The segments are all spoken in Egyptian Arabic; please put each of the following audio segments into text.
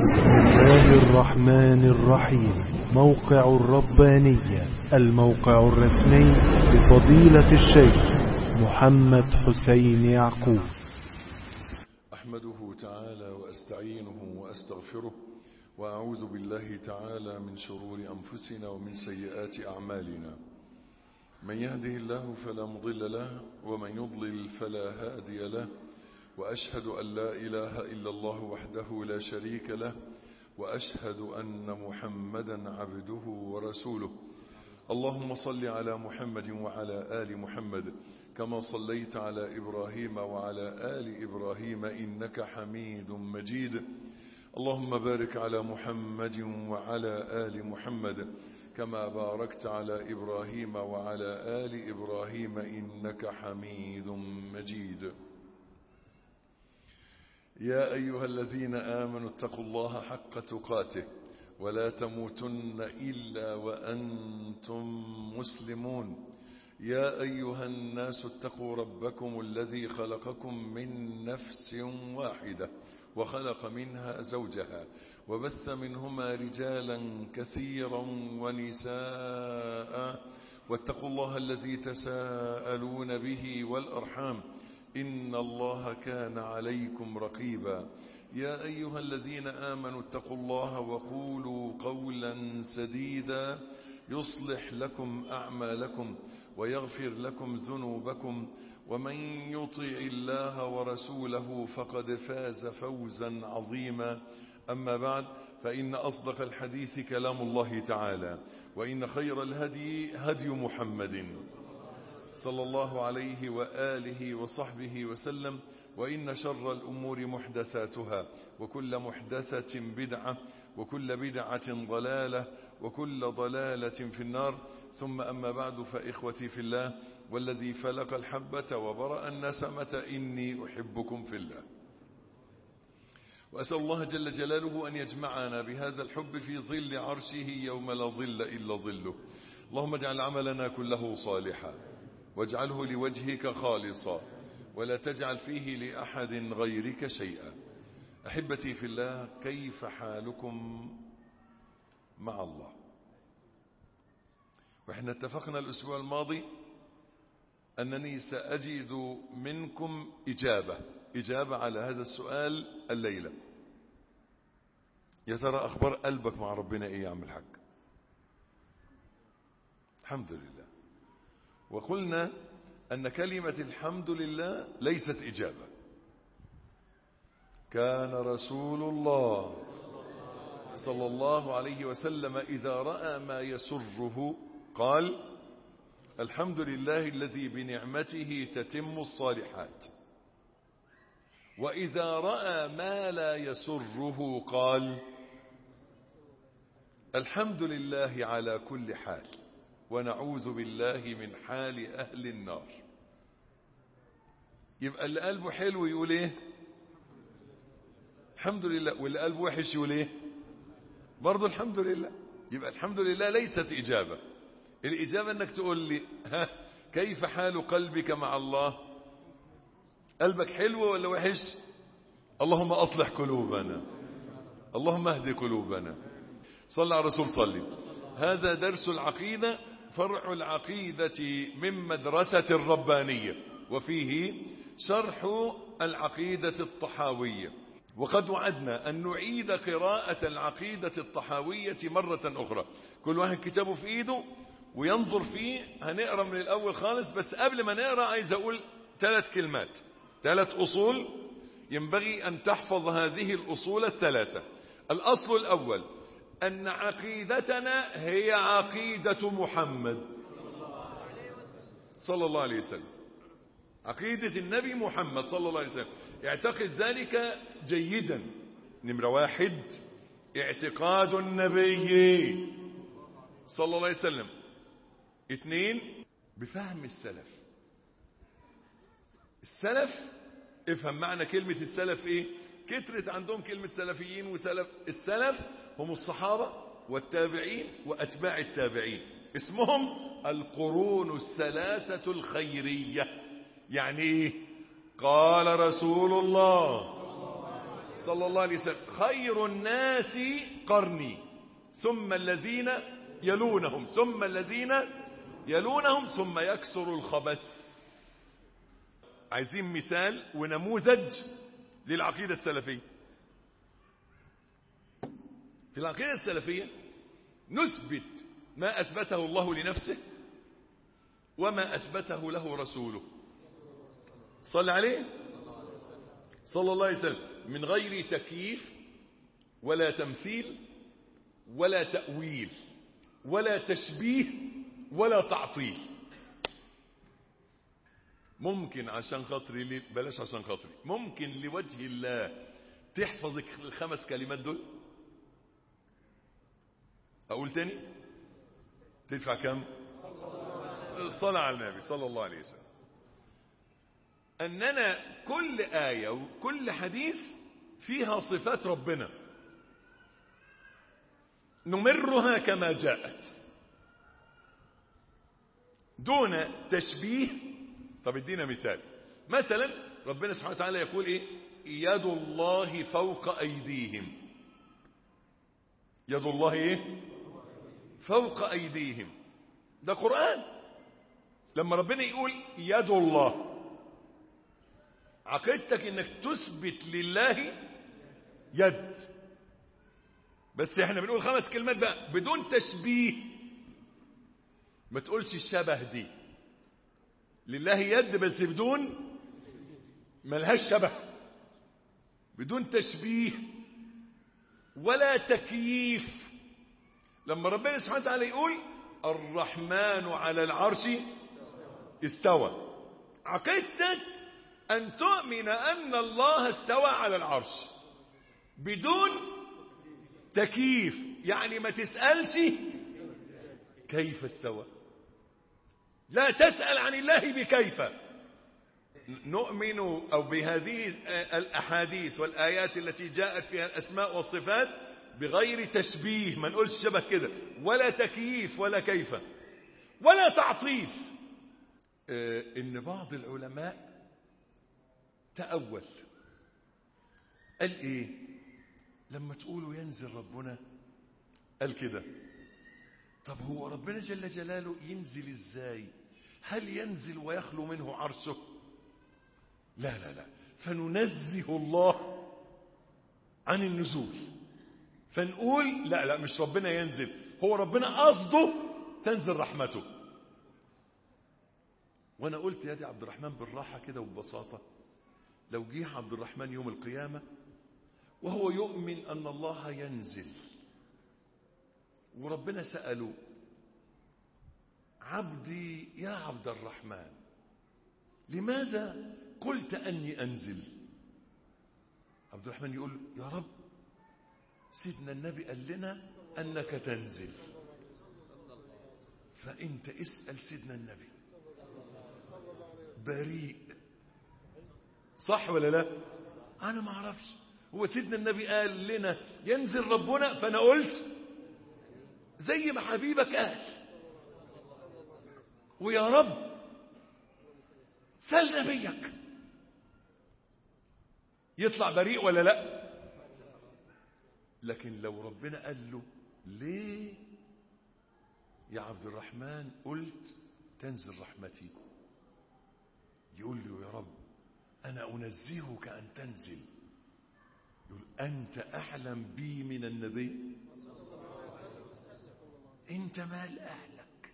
بسم الله الرحمن الرحيم موقع الربانية الموقع الرسمي لفضيلة الشيخ محمد حسين يعقوب أحمده تعالى وأستعينه وأستغفره وأعوذ بالله تعالى من شرور أنفسنا ومن سيئات أعمالنا من يهده الله فلا مضل له ومن يضلل فلا هادي له وأشهد أن لا إله إلا الله وحده لا شريك له وأشهد أن محمدا عبده ورسوله اللهم صل على محمد وعلى آل محمد كما صليت على إبراهيم وعلى آل إبراهيم إنك حميد مجيد اللهم بارك على محمد وعلى آل محمد كما باركت على إبراهيم وعلى آل إبراهيم إنك حميد مجيد يا أيها الذين آمنوا اتقوا الله حق تقاته ولا تموتن إلا وأنتم مسلمون يا أيها الناس اتقوا ربكم الذي خلقكم من نفس واحدة وخلق منها زوجها وبث منهما رجالا كثيرا ونساء واتقوا الله الذي تساءلون به والأرحام إن الله كان عليكم رقيبا يا أيها الذين آمنوا اتقوا الله وقولوا قولا سديدا يصلح لكم أعمالكم ويغفر لكم ذنوبكم ومن يطع الله ورسوله فقد فاز فوزا عظيما أما بعد فإن أصدق الحديث كلام الله تعالى وإن خير الهدي هدي محمد صلى الله عليه وآله وصحبه وسلم وإن شر الأمور محدثاتها وكل محدثة بدعة وكل بدعة ضلالة وكل ضلالة في النار ثم أما بعد فإخوتي في الله والذي فلق الحبة وبرأ النسمة إني أحبكم في الله وأسأل الله جل جلاله أن يجمعنا بهذا الحب في ظل عرشه يوم لا ظل إلا ظله اللهم اجعل عملنا كله صالحا واجعله لوجهك خالصا ولا تجعل فيه لأحد غيرك شيئا أحبتي في الله كيف حالكم مع الله وإحنا اتفقنا الأسبوع الماضي أنني سأجد منكم إجابة إجابة على هذا السؤال الليلة يا ترى أخبار قلبك مع ربنا إيه يا عم الحاج الحمد لله وقلنا أن كلمة الحمد لله ليست إجابة كان رسول الله صلى الله عليه وسلم إذا رأى ما يسره قال الحمد لله الذي بنعمته تتم الصالحات وإذا رأى ما لا يسره قال الحمد لله على كل حال ونعوذ بالله من حال أهل النار يبقى اللي قلبه حلو يقول ايه الحمد لله واللي قلبه وحش يقول ايه برضه الحمد لله يبقى الحمد لله ليست إجابة الإجابة أنك تقول لي ها كيف حال قلبك مع الله قلبك حلو ولا وحش اللهم أصلح قلوبنا اللهم اهدي قلوبنا صلى على الرسول صلي هذا درس العقيدة فرع العقيدة من مدرسة الربانية وفيه شرح العقيدة الطحاوية وقد وعدنا أن نعيد قراءة العقيدة الطحاوية مرة أخرى كل واحد كتابه في إيده وينظر فيه هنقرأ من الأول خالص بس قبل ما نقرأ عايز أقول ثلاث كلمات ثلاث أصول ينبغي أن تحفظ هذه الأصول الثلاثة الأصل الأول أن عقيدتنا هي عقيدة محمد صلى الله عليه وسلم عقيدة النبي محمد صلى الله عليه وسلم اعتقد ذلك جيدا نمرة واحد اعتقاد النبي صلى الله عليه وسلم اثنين بفهم السلف السلف افهم معنى كلمة السلف ايه كترت عندهم كلمة سلفيين وسلف السلف هم الصحابة والتابعين وأتباع التابعين اسمهم القرون الثلاثة الخيرية يعني ايه قال رسول الله صلى الله عليه وسلم خير الناس قرني ثم الذين يلونهم ثم الذين يلونهم ثم يكسر الخبث عايزين مثال ونموذج للعقيدة السلفية في العقيدة السلفية نثبت ما أثبته الله لنفسه وما أثبته له رسوله صلى عليه صلى الله عليه وسلم من غير تكييف ولا تمثيل ولا تأويل ولا تشبيه ولا تعطيل ممكن عشان خاطري لي بلاش عشان خاطري ممكن لوجه الله تحفظ الخمس كلمات دول اقول تاني تدفع كم الصلاة على النبي صلى الله عليه وسلم اننا كل آية وكل حديث فيها صفات ربنا نمرها كما جاءت دون تشبيه طب ادينا مثال مثلا ربنا سبحانه وتعالى يقول ايه يد الله فوق ايديهم يد الله ايه فوق ايديهم ده قرآن لما ربنا يقول يد الله عقيدتك انك تثبت لله يد بس احنا بنقول خمس كلمات بقى بدون تشبيه ما تقولش الشبه دي لله يد بس بدون ملهاش شبه بدون تشبيه ولا تكييف لما ربنا سبحانه وتعالى يقول الرحمن على العرش استوى عقيدتك أن تؤمن أن الله استوى على العرش بدون تكييف يعني ما تسألش كيف استوى لا تسأل عن الله بكيف نؤمن أو بهذه الأحاديث والآيات التي جاءت فيها الأسماء والصفات بغير تشبيه ما نقولش شبه كده ولا تكييف ولا كيف ولا تعطيف إن بعض العلماء تأول قال إيه لما تقولوا ينزل ربنا قال كده طب هو ربنا جل جلاله ينزل ازاي هل ينزل ويخلو منه عرشه لا لا لا فننزه الله عن النزول فنقول لا لا مش ربنا ينزل هو ربنا قصده تنزل رحمته وانا قلت يا دي عبد الرحمن بالراحة كده وببساطة لو جه عبد الرحمن يوم القيامة وهو يؤمن أن الله ينزل وربنا سأله عبدي يا عبد الرحمن لماذا قلت أني أنزل عبد الرحمن يقول يا رب سيدنا النبي قال لنا أنك تنزل فأنت اسأل سيدنا النبي بريء صح ولا لا أنا ما أعرفش هو سيدنا النبي قال لنا ينزل ربنا فأنا قلت زي ما حبيبك قال ويا رب سل نبيك يطلع بريء ولا لا لكن لو ربنا قال له ليه يا عبد الرحمن قلت تنزل رحمتي يقول له يا رب أنا أنزهك أن تنزل يقول أنت أعلم بي من النبي أنت مال أهلك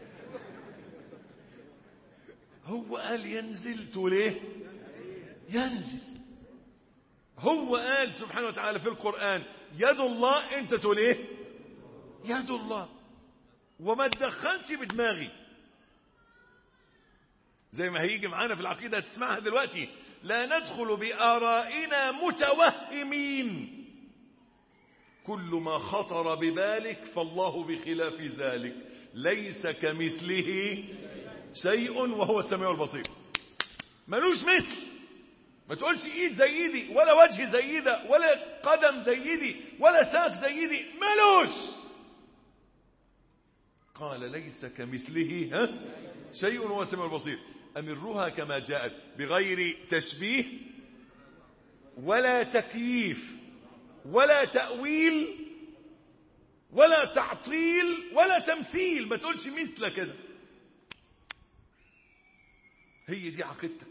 هو قال ينزل تقول ايه ينزل هو قال سبحانه وتعالى في القرآن يد الله انت تقول ايه يد الله وما تدخلش بدماغي زي ما هيجي معانا في العقيدة تسمعها دلوقتي لا ندخل بآرائنا متوهمين كل ما خطر ببالك فالله بخلاف ذلك ليس كمثله شيء وهو السميع البصير ملوش مثل ما تقولش ايد زي ايدي ولا وجه زي ده ولا قدم زي ايدي ولا ساق زي ايدي ملوش قال ليس كمثله ها شيء وهو السميع البصير أمروها كما جاءت بغير تشبيه ولا تكييف ولا تأويل ولا تعطيل ولا تمثيل ما تقولش مثل كده هي دي عقيدتك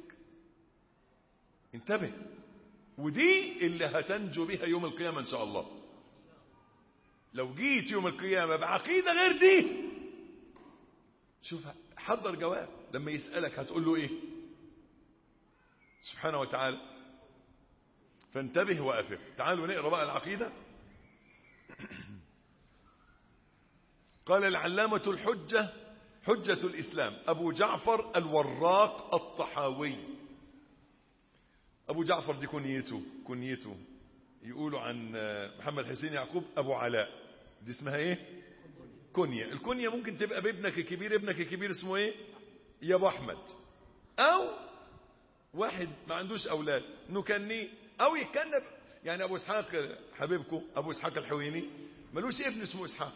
انتبه ودي اللي هتنجو بها يوم القيامة ان شاء الله لو جيت يوم القيامة بعقيدة غير دي شوف حضر جواب لما يسألك هتقول له ايه سبحانه وتعالى فانتبه وافق تعالوا نقرا بقى العقيدة قال العلامة الحجة حجة الإسلام أبو جعفر الوراق الطحاوي أبو جعفر دي كنيته كنيته يقولوا عن محمد حسين يعقوب أبو علاء دي اسمها إيه كنية الكنية ممكن تبقى بابنك الكبير ابنك الكبير اسمه إيه يا أبو أحمد أو واحد ما عندوش أولاد نكنيه أو يتكنب يعني أبو إسحاق حبيبكم أبو إسحاق الحويني ملوش ابن اسمه إسحاق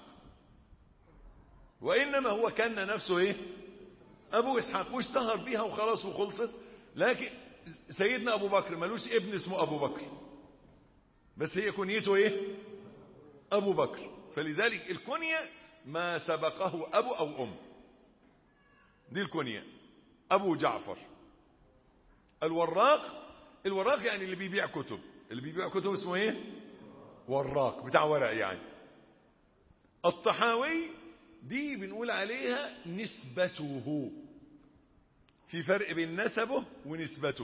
وإنما هو كان نفسه إيه أبو إسحاق واشتهر بيها وخلاص وخلصت لكن سيدنا أبو بكر ملوش ابن اسمه أبو بكر بس هي كنيته إيه أبو بكر فلذلك الكنية ما سبقه أبو أو أم دي الكنية أبو جعفر الوراق الوراق يعني اللي بيبيع كتب اللي بيبيع كتب اسمه ايه وراق بتاع ورق يعني الطحاوي دي بنقول عليها نسبته في فرق بين نسبه ونسبته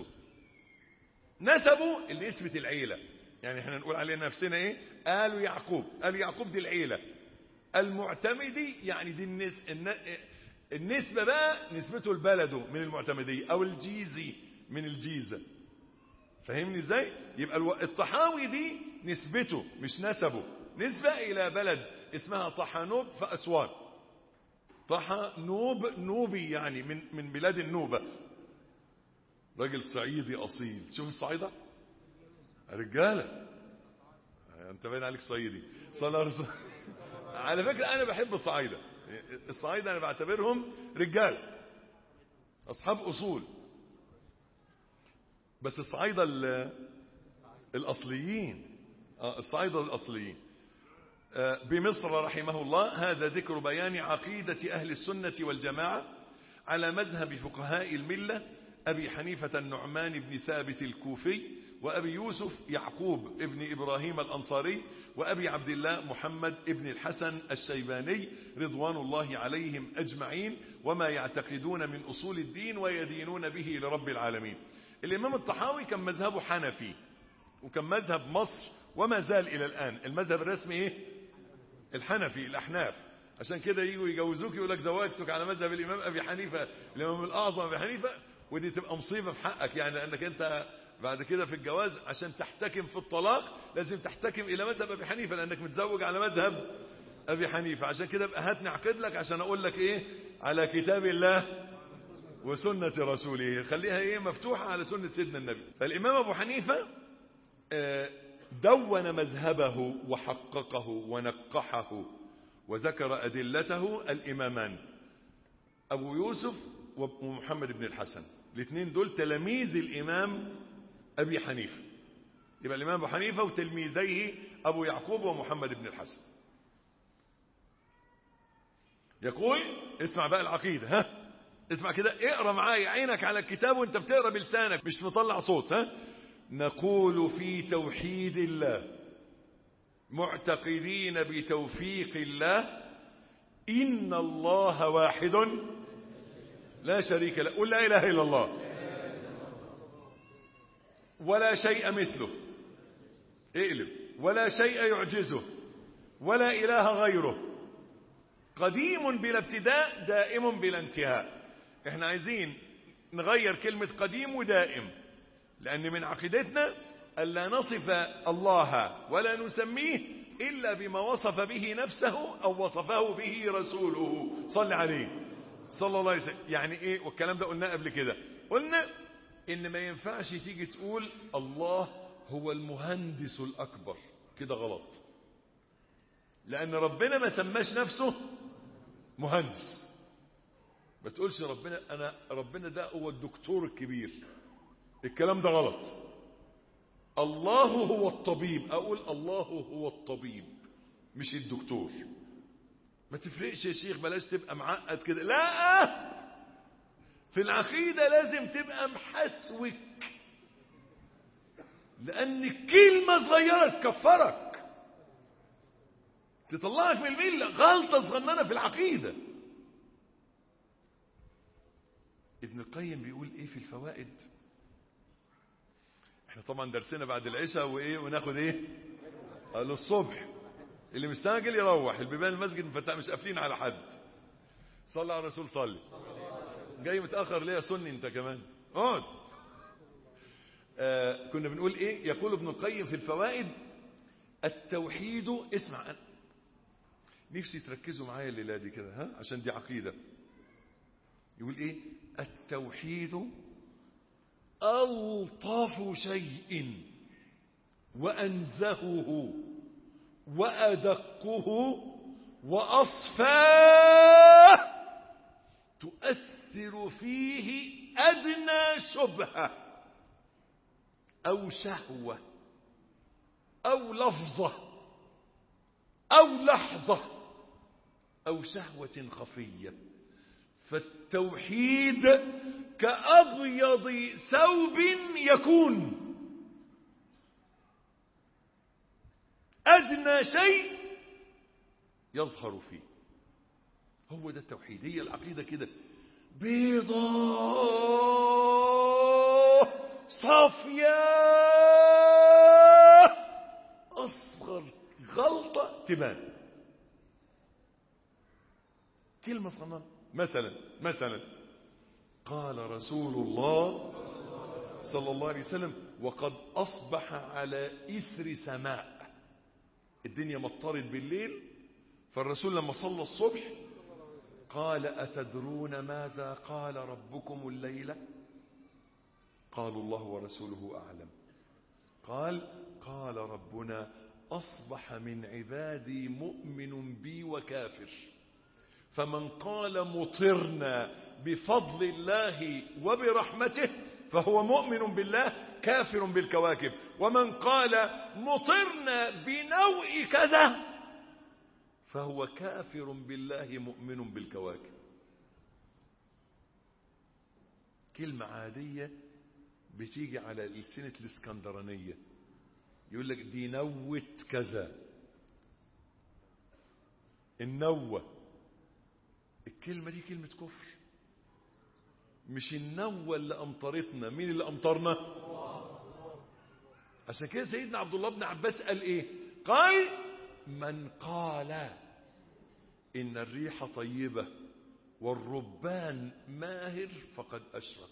نسبه اللي نسبة العيلة يعني احنا نقول علينا نفسنا ايه قالوا يعقوب قالوا يعقوب دي العيلة المعتمدي يعني دي النس... النسبة بقى نسبته لبلده من المعتمدية او الجيزي من الجيزة فهمني ازاي يبقى الو... الطحاوي دي نسبته مش نسبه نسبة الى بلد اسمها طحانوب في اسوان طحانوب نوبي يعني من من بلاد النوبة راجل صعيدي اصيل شوف الصعيدة رجالة انت باين عليك صعيدي صلى رسول على فكرة انا بحب الصعايدة الصعايدة انا بعتبرهم رجال اصحاب اصول بس الصعايدة الاصليين الصعايدة الاصليين بمصر رحمه الله هذا ذكر بيان عقيدة أهل السنة والجماعة على مذهب فقهاء الملة أبي حنيفة النعمان بن ثابت الكوفي وأبي يوسف يعقوب ابن إبراهيم الأنصاري وأبي عبد الله محمد ابن الحسن الشيباني رضوان الله عليهم أجمعين وما يعتقدون من أصول الدين ويدينون به لرب العالمين الإمام الطحاوي كان مذهبه حنفي وكان مذهب مصر وما زال إلى الآن المذهب الرسمي إيه الحنفي الأحناف عشان كده يجوا يجوزوك يقول لك زواجتك على مذهب الإمام أبي حنيفة الإمام الأعظم أبي حنيفة ودي تبقى مصيبة في حقك يعني لأنك أنت بعد كده في الجواز عشان تحتكم في الطلاق لازم تحتكم إلى مذهب أبي حنيفة لأنك متزوج على مذهب أبي حنيفة عشان كده بقى هات نعقد لك عشان أقول لك إيه على كتاب الله وسنة رسوله خليها إيه مفتوحة على سنة سيدنا النبي فالإمام أبو حنيفة دون مذهبه وحققه ونقحه وذكر أدلته الإمامان أبو يوسف ومحمد بن الحسن الاثنين دول تلاميذ الإمام أبي حنيفة يبقى الإمام أبو حنيفة وتلميذيه أبو يعقوب ومحمد بن الحسن يقول اسمع بقى العقيدة ها اسمع كده اقرا معايا عينك على الكتاب وانت بتقرا بلسانك مش مطلع صوت ها نقول في توحيد الله معتقدين بتوفيق الله إن الله واحد لا شريك له قل لا إله إلا الله ولا شيء مثله اقلب ولا شيء يعجزه ولا إله غيره قديم بلا ابتداء دائم بلا انتهاء احنا عايزين نغير كلمة قديم ودائم لأن من عقيدتنا ألا نصف الله ولا نسميه إلا بما وصف به نفسه أو وصفه به رسوله صلى عليه صلى الله عليه وسلم يعني إيه والكلام ده قلناه قبل كده قلنا إن ما ينفعش تيجي تقول الله هو المهندس الأكبر كده غلط لأن ربنا ما سماش نفسه مهندس ما تقولش ربنا أنا ربنا ده هو الدكتور الكبير الكلام ده غلط الله هو الطبيب اقول الله هو الطبيب مش الدكتور ما تفرقش يا شيخ بلاش تبقى معقد كده لا في العقيدة لازم تبقى محسوك لأن كلمة صغيرة تكفرك تطلعك من الملة غلطة صغننة في العقيدة ابن القيم بيقول ايه في الفوائد احنا طبعا درسنا بعد العشاء وايه وناخد ايه قال الصبح اللي مستعجل يروح البيبان المسجد مفتح مش قافلين على حد صلى على الرسول صلي جاي متاخر ليه يا سني انت كمان اقعد آه كنا بنقول ايه يقول ابن القيم في الفوائد التوحيد اسمع نفسي تركزوا معايا الليله دي كده ها عشان دي عقيده يقول ايه التوحيد الطف شيء وانزهه وادقه واصفاه تؤثر فيه ادنى شبهه او شهوه او لفظه او لحظه او شهوه خفيه فالتوحيد كأبيض ثوب يكون أدنى شيء يظهر فيه هو ده التوحيد هي العقيدة كده بيضاء صافية أصغر غلطة تبان كلمة صغننة مثلا مثلا قال رسول الله صلى الله عليه وسلم وقد أصبح على إثر سماء الدنيا مطرت بالليل فالرسول لما صلى الصبح قال أتدرون ماذا قال ربكم الليلة قالوا الله ورسوله أعلم قال قال ربنا أصبح من عبادي مؤمن بي وكافر فمن قال مطرنا بفضل الله وبرحمته فهو مؤمن بالله كافر بالكواكب ومن قال مطرنا بنوء كذا فهو كافر بالله مؤمن بالكواكب كلمة عادية بتيجي على السنة الاسكندرانية يقول لك دي نوت كذا النوة الكلمة دي كلمة كفر مش النوة اللي أمطرتنا مين اللي أمطرنا عشان كده سيدنا عبد الله بن عباس قال إيه قال من قال إن الريح طيبة والربان ماهر فقد أشرك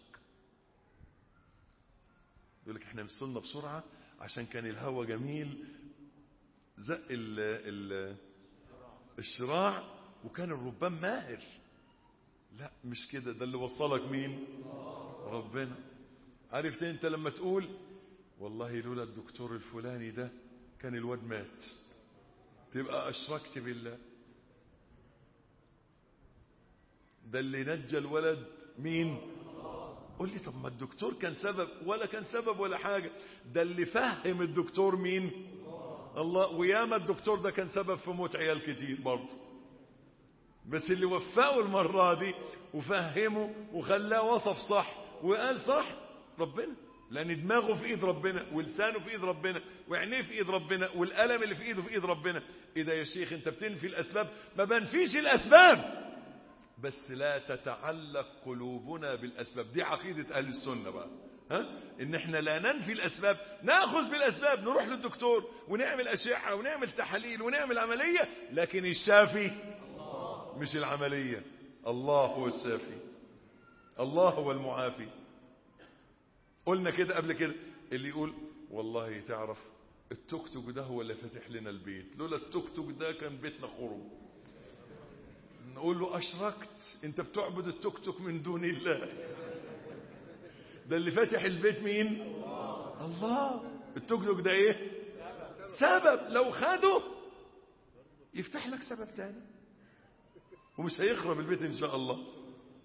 يقول لك احنا وصلنا بسرعة عشان كان الهواء جميل زق ال ال الشراع وكان الربان ماهر لا مش كده ده اللي وصلك مين ربنا عرفت انت لما تقول والله لولا الدكتور الفلاني ده كان الواد مات تبقى اشركت بالله ده اللي نجى الولد مين قول لي طب ما الدكتور كان سبب ولا كان سبب ولا حاجة ده اللي فهم الدكتور مين الله وياما الدكتور ده كان سبب في موت عيال كتير برضه بس اللي وفقه المرة دي وفهمه وخلاه وصف صح وقال صح ربنا لأن دماغه في إيد ربنا ولسانه في إيد ربنا وعينيه في إيد ربنا والقلم اللي في إيده في إيد ربنا إيه ده يا شيخ أنت بتنفي الأسباب ما بنفيش الأسباب بس لا تتعلق قلوبنا بالأسباب دي عقيدة أهل السنة بقى ها؟ إن إحنا لا ننفي الأسباب نأخذ بالأسباب نروح للدكتور ونعمل أشعة ونعمل تحاليل ونعمل عملية لكن الشافي مش العملية الله هو الشافي الله هو المعافي قلنا كده قبل كده اللي يقول والله تعرف التوك توك ده هو اللي فاتح لنا البيت لولا التوك توك ده كان بيتنا خرب نقول له أشركت أنت بتعبد التوك توك من دون الله ده اللي فاتح البيت مين الله التوك توك ده ايه سبب لو خده يفتح لك سبب تاني ومش هيخرب البيت ان شاء الله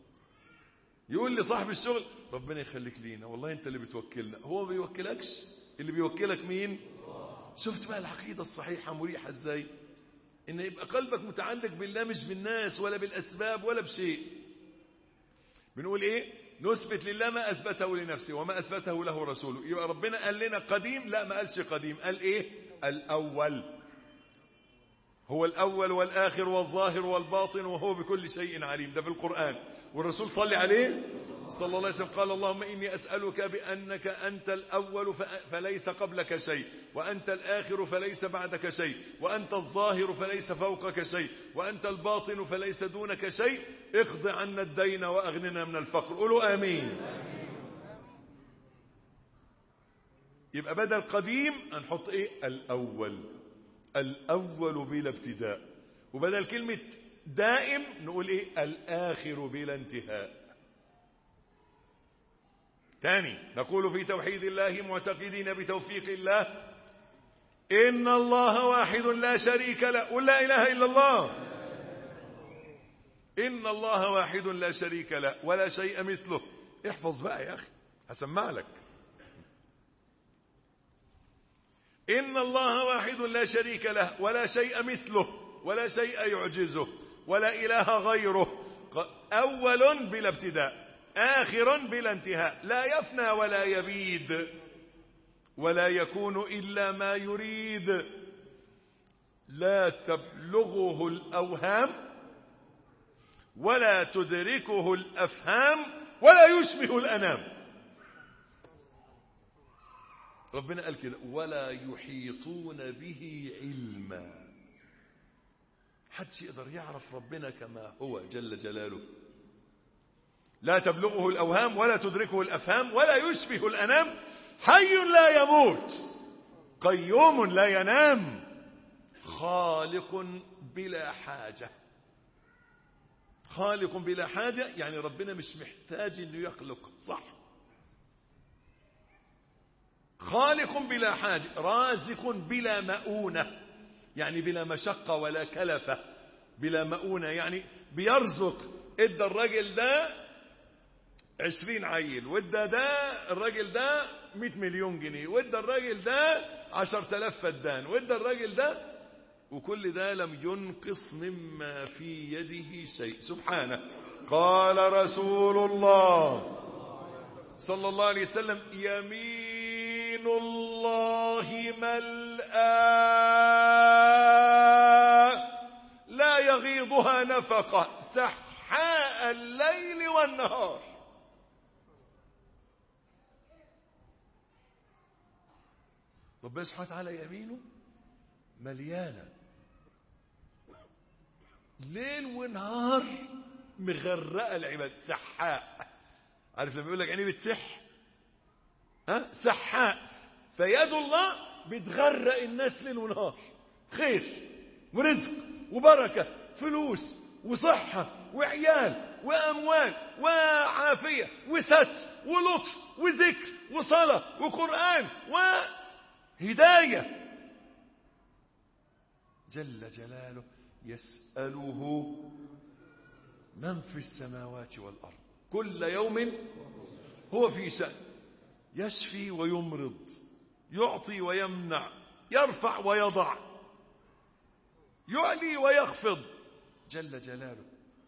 يقول لي صاحب الشغل ربنا يخليك لينا والله انت اللي بتوكلنا هو ما بيوكلكش اللي بيوكلك مين شفت بقى العقيدة الصحيحة مريحة ازاي ان يبقى قلبك متعلق بالله مش بالناس ولا بالاسباب ولا بشيء بنقول ايه نثبت لله ما اثبته لنفسه وما اثبته له رسوله يبقى ربنا قال لنا قديم لا ما قالش قديم قال ايه الاول هو الاول والاخر والظاهر والباطن وهو بكل شيء عليم ده في القرآن والرسول صلى عليه صلى الله عليه وسلم قال اللهم إني أسألك بأنك أنت الأول فليس قبلك شيء وأنت الآخر فليس بعدك شيء وأنت الظاهر فليس فوقك شيء وأنت الباطن فليس دونك شيء اقض عنا الدين وأغننا من الفقر قولوا آمين يبقى بدل قديم هنحط ايه الأول الأول بلا ابتداء وبدل كلمة دائم نقول ايه الآخر بلا انتهاء ثاني نقول في توحيد الله معتقدين بتوفيق الله إن الله واحد لا شريك له ولا إله إلا الله إن الله واحد لا شريك له ولا شيء مثله احفظ بقى يا أخي هسمع لك إن الله واحد لا شريك له ولا شيء مثله ولا شيء يعجزه ولا إله غيره أول بلا ابتداء آخر بلا انتهاء لا يفنى ولا يبيد ولا يكون إلا ما يريد لا تبلغه الأوهام ولا تدركه الأفهام ولا يشبه الأنام ربنا قال كده ولا يحيطون به علما حدش يقدر يعرف ربنا كما هو جل جلاله لا تبلغه الأوهام ولا تدركه الأفهام ولا يشبه الأنام حي لا يموت قيوم لا ينام خالق بلا حاجة خالق بلا حاجة يعني ربنا مش محتاج انه يخلق صح خالق بلا حاجة رازق بلا مؤونة يعني بلا مشقة ولا كلفة بلا مؤونة يعني بيرزق ادى الراجل ده عشرين عيل وادى ده الراجل ده مئة مليون جنيه وادى الراجل ده عشر تلاف فدان وادى الراجل ده وكل ده لم ينقص مما في يده شيء سبحانه قال رسول الله صلى الله عليه وسلم يمين الله ملآ لا يغيضها نفقة سحاء الليل والنهار ربنا سبحانه وتعالى يمينه مليانة ليل ونهار مغرقة العباد سحاء عارف لما يقول لك يعني بتسح ها سحاء فيد الله بتغرق الناس ليل ونهار خير ورزق وبركة فلوس وصحة وعيال وأموال وعافية وستر ولطف وذكر وصلاة وقرآن وهداية جل جلاله يسأله من في السماوات والأرض كل يوم هو في شأن يشفي ويمرض يعطي ويمنع يرفع ويضع يعلي ويخفض جل جلاله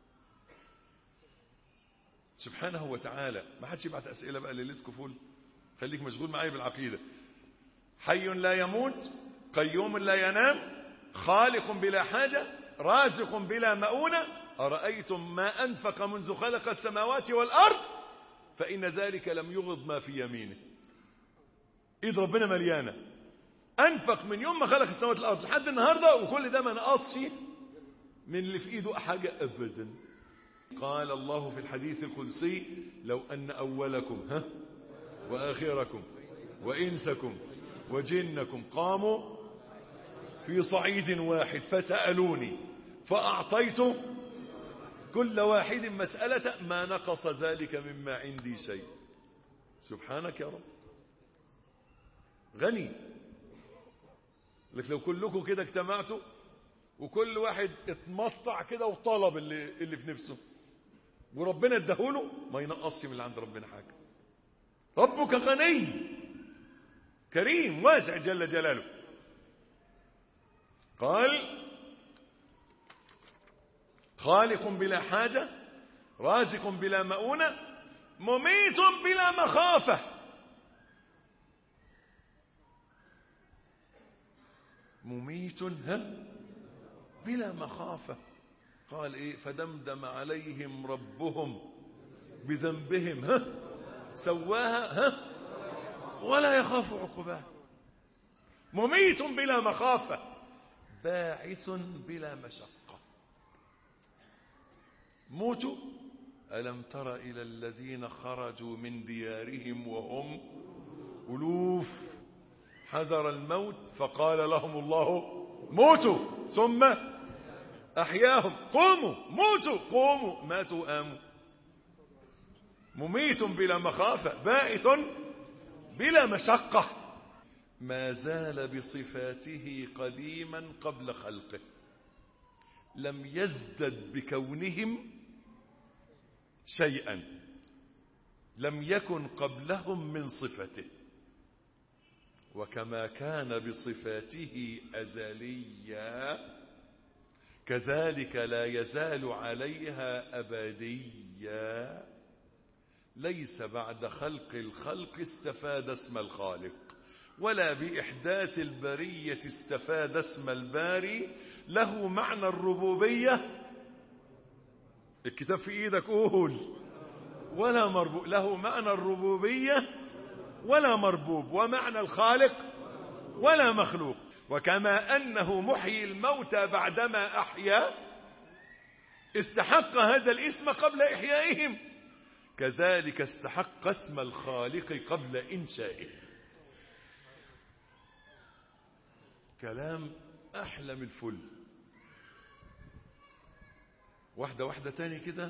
سبحانه وتعالى ما حدش يبعت أسئلة بقى ليلتكم فول خليك مشغول معايا بالعقيدة حي لا يموت قيوم لا ينام خالق بلا حاجة رازق بلا مؤونة أرأيتم ما أنفق منذ خلق السماوات والأرض فإن ذلك لم يغض ما في يمينه إيد ربنا مليانة أنفق من يوم ما خلق السماوات والأرض لحد النهاردة وكل ده ما نقصش من اللي في إيده حاجة أبدا قال الله في الحديث القدسي لو أن أولكم ها وآخركم وإنسكم وجنكم قاموا في صعيد واحد فسألوني فأعطيت كل واحد مسألة ما نقص ذلك مما عندي شيء سبحانك يا رب غني لك لو كلكم كده اجتمعتوا وكل واحد اتمطع كده وطلب اللي, اللي في نفسه وربنا اداهوله ما ينقصش من اللي عند ربنا حاجة ربك غني كريم واسع جل جلاله قال خالق بلا حاجة رازق بلا مؤونة مميت بلا مخافة مميت ها بلا مخافة قال ايه فدمدم عليهم ربهم بذنبهم ها سواها ها ولا يخاف عقباه مميت بلا مخافة باعث بلا مشقة موتوا ألم تر إلى الذين خرجوا من ديارهم وهم ألوف حذر الموت فقال لهم الله موتوا ثم أحياهم قوموا موتوا قوموا ماتوا آموا مميت بلا مخافة باعث بلا مشقة ما زال بصفاته قديما قبل خلقه لم يزدد بكونهم شيئا لم يكن قبلهم من صفته وكما كان بصفاته أزليا كذلك لا يزال عليها أبديا ليس بعد خلق الخلق استفاد اسم الخالق ولا بإحداث البرية استفاد اسم الباري له معنى الربوبية الكتاب في ايدك قول ولا مربوب له معنى الربوبية ولا مربوب ومعنى الخالق ولا مخلوق وكما أنه محيي الموتى بعدما أحيا استحق هذا الاسم قبل إحيائهم كذلك استحق اسم الخالق قبل إنشائه كلام أحلم الفل واحدة واحدة تاني كده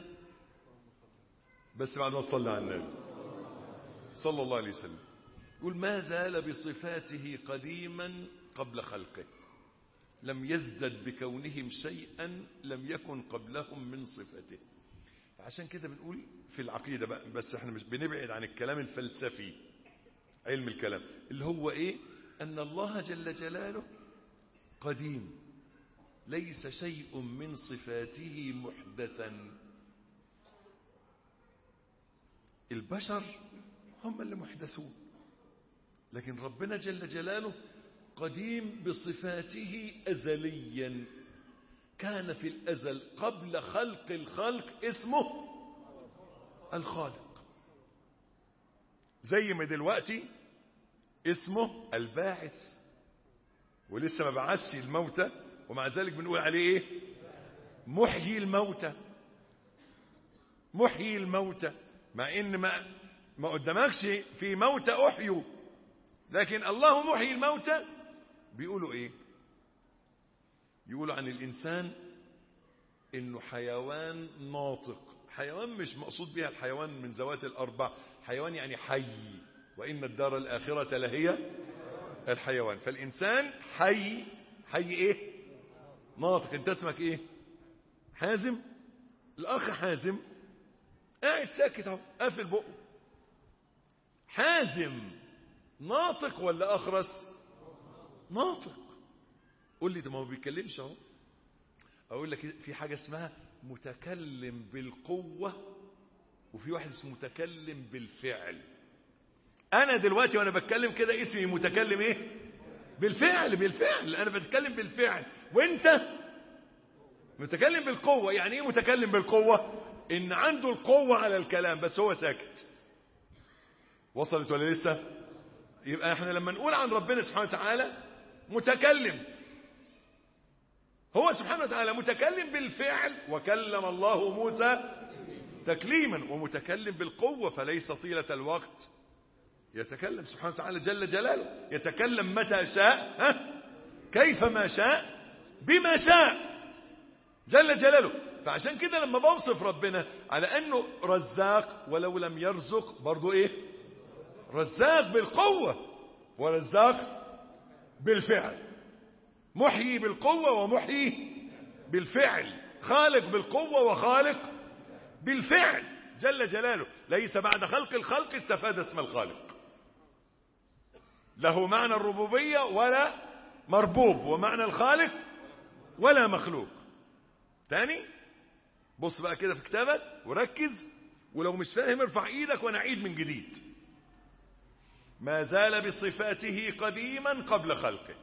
بس بعد ما تصلي على النبي صلى الله عليه وسلم يقول ما زال بصفاته قديما قبل خلقه لم يزدد بكونهم شيئا لم يكن قبلهم من صفته عشان كده بنقول في العقيدة بقى بس احنا مش بنبعد عن الكلام الفلسفي علم الكلام اللي هو ايه ان الله جل جلاله قديم ليس شيء من صفاته محدثا البشر هم اللي محدثون لكن ربنا جل جلاله قديم بصفاته أزليا كان في الأزل قبل خلق الخلق اسمه الخالق زي ما دلوقتي اسمه الباعث ولسه ما بعثش الموتى ومع ذلك بنقول عليه ايه محيي الموتى محيي الموتى مع ان ما ما قدامكش في موتى احيوا لكن الله محيي الموتى بيقولوا ايه يقولوا عن الانسان انه حيوان ناطق حيوان مش مقصود بها الحيوان من ذوات الاربع حيوان يعني حي وان الدار الاخره لهي الحيوان فالانسان حي حي ايه ناطق انت اسمك ايه حازم الاخ حازم قاعد ساكت اهو قافل بقه حازم ناطق ولا اخرس ناطق قول لي ده ما هو بيتكلمش اهو اقول لك في حاجه اسمها متكلم بالقوه وفي واحد اسمه متكلم بالفعل انا دلوقتي وانا بتكلم كده اسمي متكلم ايه بالفعل بالفعل انا بتكلم بالفعل وانت متكلم بالقوه يعني ايه متكلم بالقوه ان عنده القوه على الكلام بس هو ساكت وصلت ولا لسه يبقى احنا لما نقول عن ربنا سبحانه وتعالى متكلم هو سبحانه وتعالى متكلم بالفعل وكلم الله موسى تكليما ومتكلم بالقوة فليس طيلة الوقت يتكلم سبحانه وتعالى جل جلاله يتكلم متى شاء ها كيف ما شاء بما شاء جل جلاله فعشان كده لما بوصف ربنا على انه رزاق ولو لم يرزق برضو ايه رزاق بالقوة ورزاق بالفعل محيي بالقوة ومحيي بالفعل خالق بالقوة وخالق بالفعل جل جلاله ليس بعد خلق الخلق استفاد اسم الخالق له معنى الربوبية ولا مربوب ومعنى الخالق ولا مخلوق تاني بص بقى كده في كتابك وركز ولو مش فاهم ارفع ايدك وانا اعيد من جديد ما زال بصفاته قديما قبل خلقه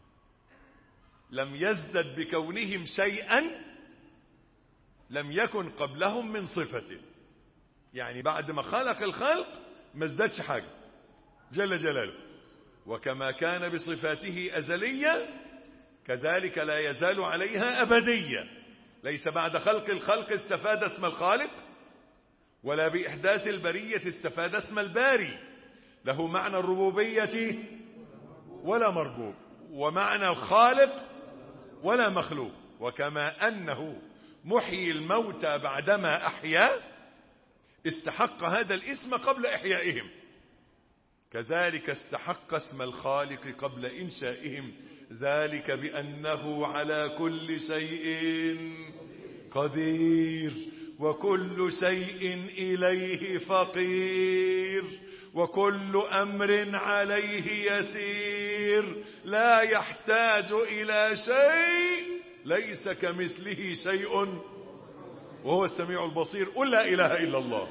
لم يزدد بكونهم شيئا لم يكن قبلهم من صفته يعني بعد ما خلق الخلق ما ازدادش حاجة جل جلاله وكما كان بصفاته أزلية كذلك لا يزال عليها أبدية ليس بعد خلق الخلق استفاد اسم الخالق ولا بإحداث البرية استفاد اسم الباري له معنى الربوبية ولا مربوب ومعنى الخالق ولا مخلوق وكما أنه محيي الموتى بعدما أحيا استحق هذا الاسم قبل إحيائهم كذلك استحق اسم الخالق قبل إنشائهم ذلك بأنه على كل شيء قدير وكل شيء إليه فقير وكل أمر عليه يسير لا يحتاج إلى شيء ليس كمثله شيء وهو السميع البصير قل لا إله إلا الله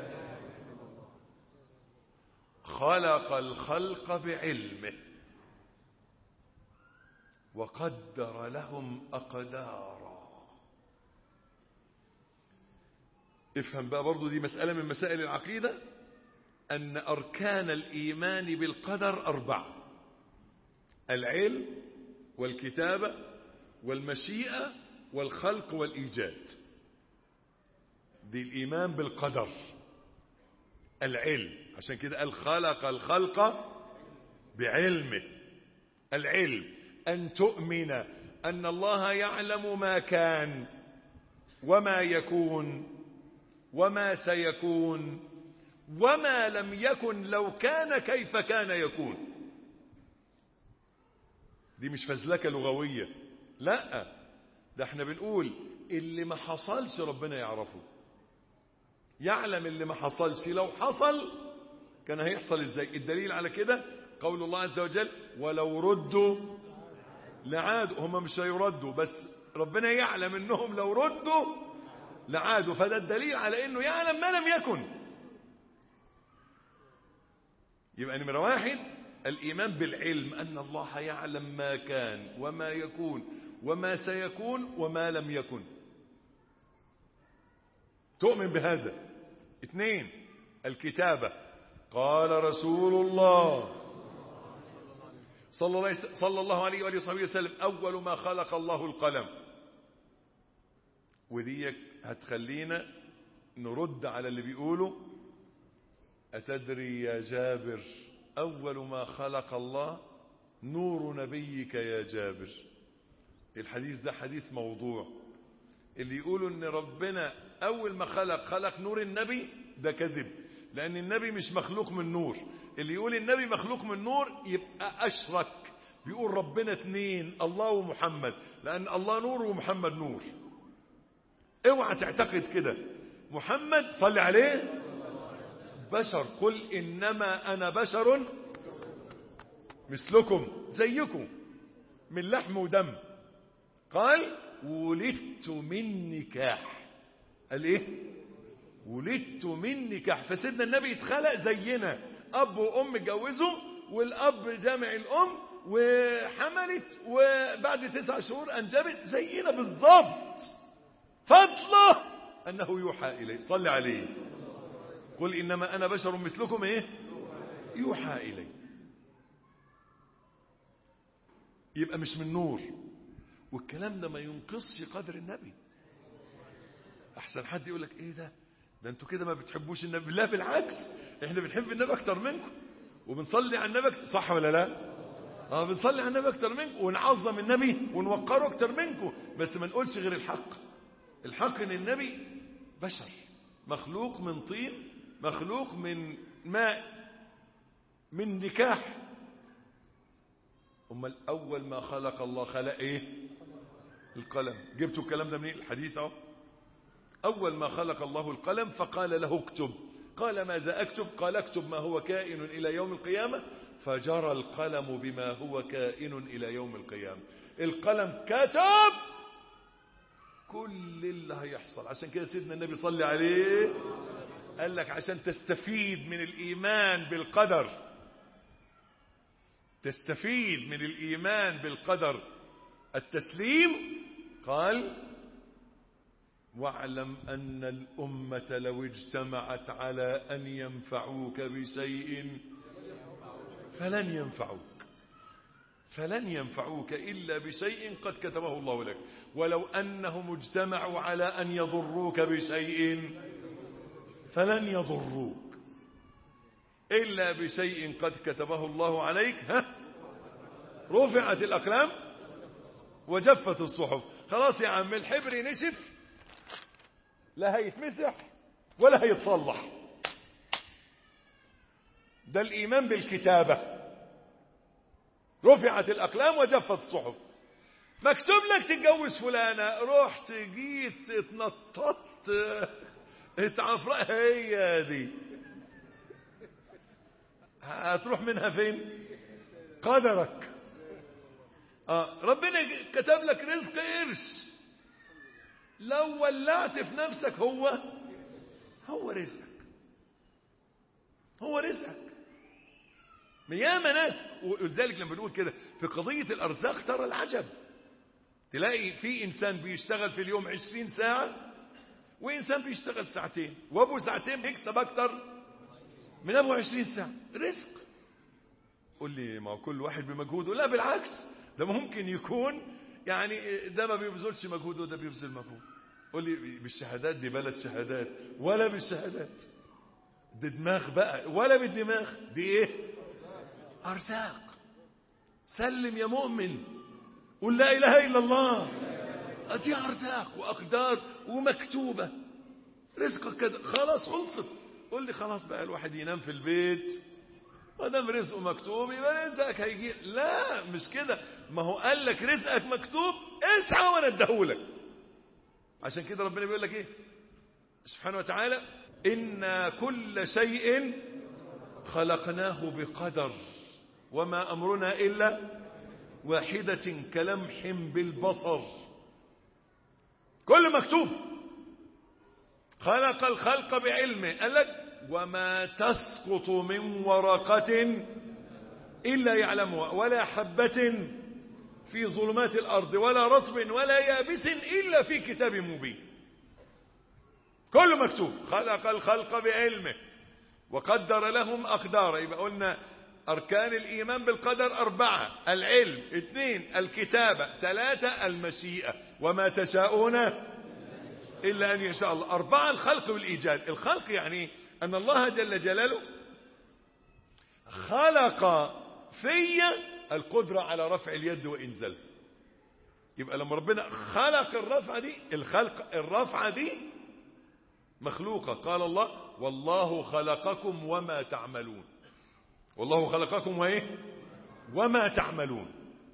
خلق الخلق بعلمه وقدر لهم أقدارا افهم بقى برضو دي مسألة من مسائل العقيدة أن أركان الإيمان بالقدر أربعة العلم والكتابة والمشيئة والخلق والإيجاد دي الإيمان بالقدر العلم عشان كده قال خلق الخلق بعلمه العلم أن تؤمن أن الله يعلم ما كان وما يكون وما سيكون وما لم يكن لو كان كيف كان يكون دي مش فزلكة لغوية لا ده احنا بنقول اللي ما حصلش ربنا يعرفه يعلم اللي ما حصلش لو حصل كان هيحصل ازاي الدليل على كده قول الله عز وجل ولو ردوا لعادوا هم مش هيردوا بس ربنا يعلم انهم لو ردوا لعادوا فده الدليل على انه يعلم ما لم يكن يبقى نمرة واحد الإيمان بالعلم أن الله يعلم ما كان وما يكون وما سيكون وما لم يكن تؤمن بهذا اثنين الكتابة قال رسول الله صلى الله, صلى الله عليه وآله وصحبه وسلم أول ما خلق الله القلم وديك هتخلينا نرد على اللي بيقولوا أتدري يا جابر أول ما خلق الله نور نبيك يا جابر الحديث ده حديث موضوع اللي يقولوا ان ربنا اول ما خلق خلق نور النبي ده كذب لان النبي مش مخلوق من نور اللي يقول النبي مخلوق من نور يبقى اشرك بيقول ربنا اتنين الله ومحمد لان الله نور ومحمد نور اوعى تعتقد كده محمد صلي عليه بشر قل انما انا بشر مثلكم زيكم من لحم ودم قال ولدت من نكاح قال ايه ولدت من نكاح فسيدنا النبي اتخلق زينا اب وام اتجوزوا والاب جامع الام وحملت وبعد تسع شهور انجبت زينا بالظبط فضله انه يوحى اليه صلي عليه قل انما انا بشر مثلكم ايه يوحى الي يبقى مش من نور والكلام ده ما ينقصش قدر النبي احسن حد يقول لك ايه ده ده انتوا كده ما بتحبوش النبي لا بالعكس احنا بنحب النبي اكتر منكم وبنصلي على النبي أكتر. صح ولا لا اه بنصلي على النبي اكتر منكم ونعظم النبي ونوقره اكتر منكم بس ما نقولش غير الحق الحق ان النبي بشر مخلوق من طين مخلوق من ماء من نكاح امال اول ما خلق الله خلق ايه القلم جبتوا الكلام ده منين الحديث اهو اول ما خلق الله القلم فقال له اكتب قال ماذا اكتب قال اكتب ما هو كائن الى يوم القيامه فجرى القلم بما هو كائن إلى يوم القيامة القلم كتب كل اللي هيحصل عشان كده سيدنا النبي صلى عليه قال لك عشان تستفيد من الإيمان بالقدر تستفيد من الإيمان بالقدر التسليم قال واعلم أن الأمة لو اجتمعت على أن ينفعوك بشيء فلن ينفعوك فلن ينفعوك إلا بشيء قد كتبه الله لك ولو أنهم اجتمعوا على أن يضروك بشيء فلن يضروك إلا بشيء قد كتبه الله عليك ها رفعت الأقلام وجفت الصحف خلاص يا عم الحبر نشف لا هيتمسح ولا هيتصلح ده الإيمان بالكتابة رفعت الأقلام وجفت الصحف مكتوب لك تتجوز فلانة رحت جيت اتنططت اتعفرق هي دي هتروح منها فين قدرك آه ربنا كتب لك رزق قرش لو ولعت في نفسك هو هو رزقك هو رزقك ياما ناس ولذلك لما بنقول كده في قضية الأرزاق ترى العجب تلاقي في إنسان بيشتغل في اليوم عشرين ساعة وإنسان بيشتغل ساعتين وأبو ساعتين بيكسب أكتر من أبو عشرين ساعة رزق قول لي ما هو كل واحد بمجهوده لا بالعكس ده ممكن يكون يعني ده ما بيبذلش مجهود وده بيبذل مجهود قول لي بالشهادات دي بلد شهادات ولا بالشهادات دي دماغ بقى ولا بالدماغ دي ايه ارزاق سلم يا مؤمن قل لا اله الا الله دي ارزاق واقدار ومكتوبه رزقك كده خلاص خلصت قول لي خلاص بقى الواحد ينام في البيت ما دام رزقه مكتوب يبقى رزقك هيجي لا مش كده ما هو قال لك رزقك مكتوب اسعى وانا اديهولك عشان كده ربنا بيقول لك ايه سبحانه وتعالى إنا كل شيء خلقناه بقدر وما أمرنا إلا واحدة كلمح بالبصر كل مكتوب خلق الخلق بعلمه قال لك وما تسقط من ورقة إلا يعلمها ولا حبة في ظلمات الأرض ولا رطب ولا يابس إلا في كتاب مبين كله مكتوب خلق الخلق بعلمه وقدر لهم أقدار يبقى قلنا أركان الإيمان بالقدر أربعة العلم اثنين الكتابة ثلاثة المشيئة وما تشاءون إلا أن يشاء الله أربعة الخلق والإيجاد الخلق يعني أن الله جل جلاله خلق في القدرة على رفع اليد وإنزال يبقى لما ربنا خلق الرفعة دي الخلق الرفعة دي مخلوقة قال الله والله خلقكم وما تعملون والله خلقكم وايه وما تعملون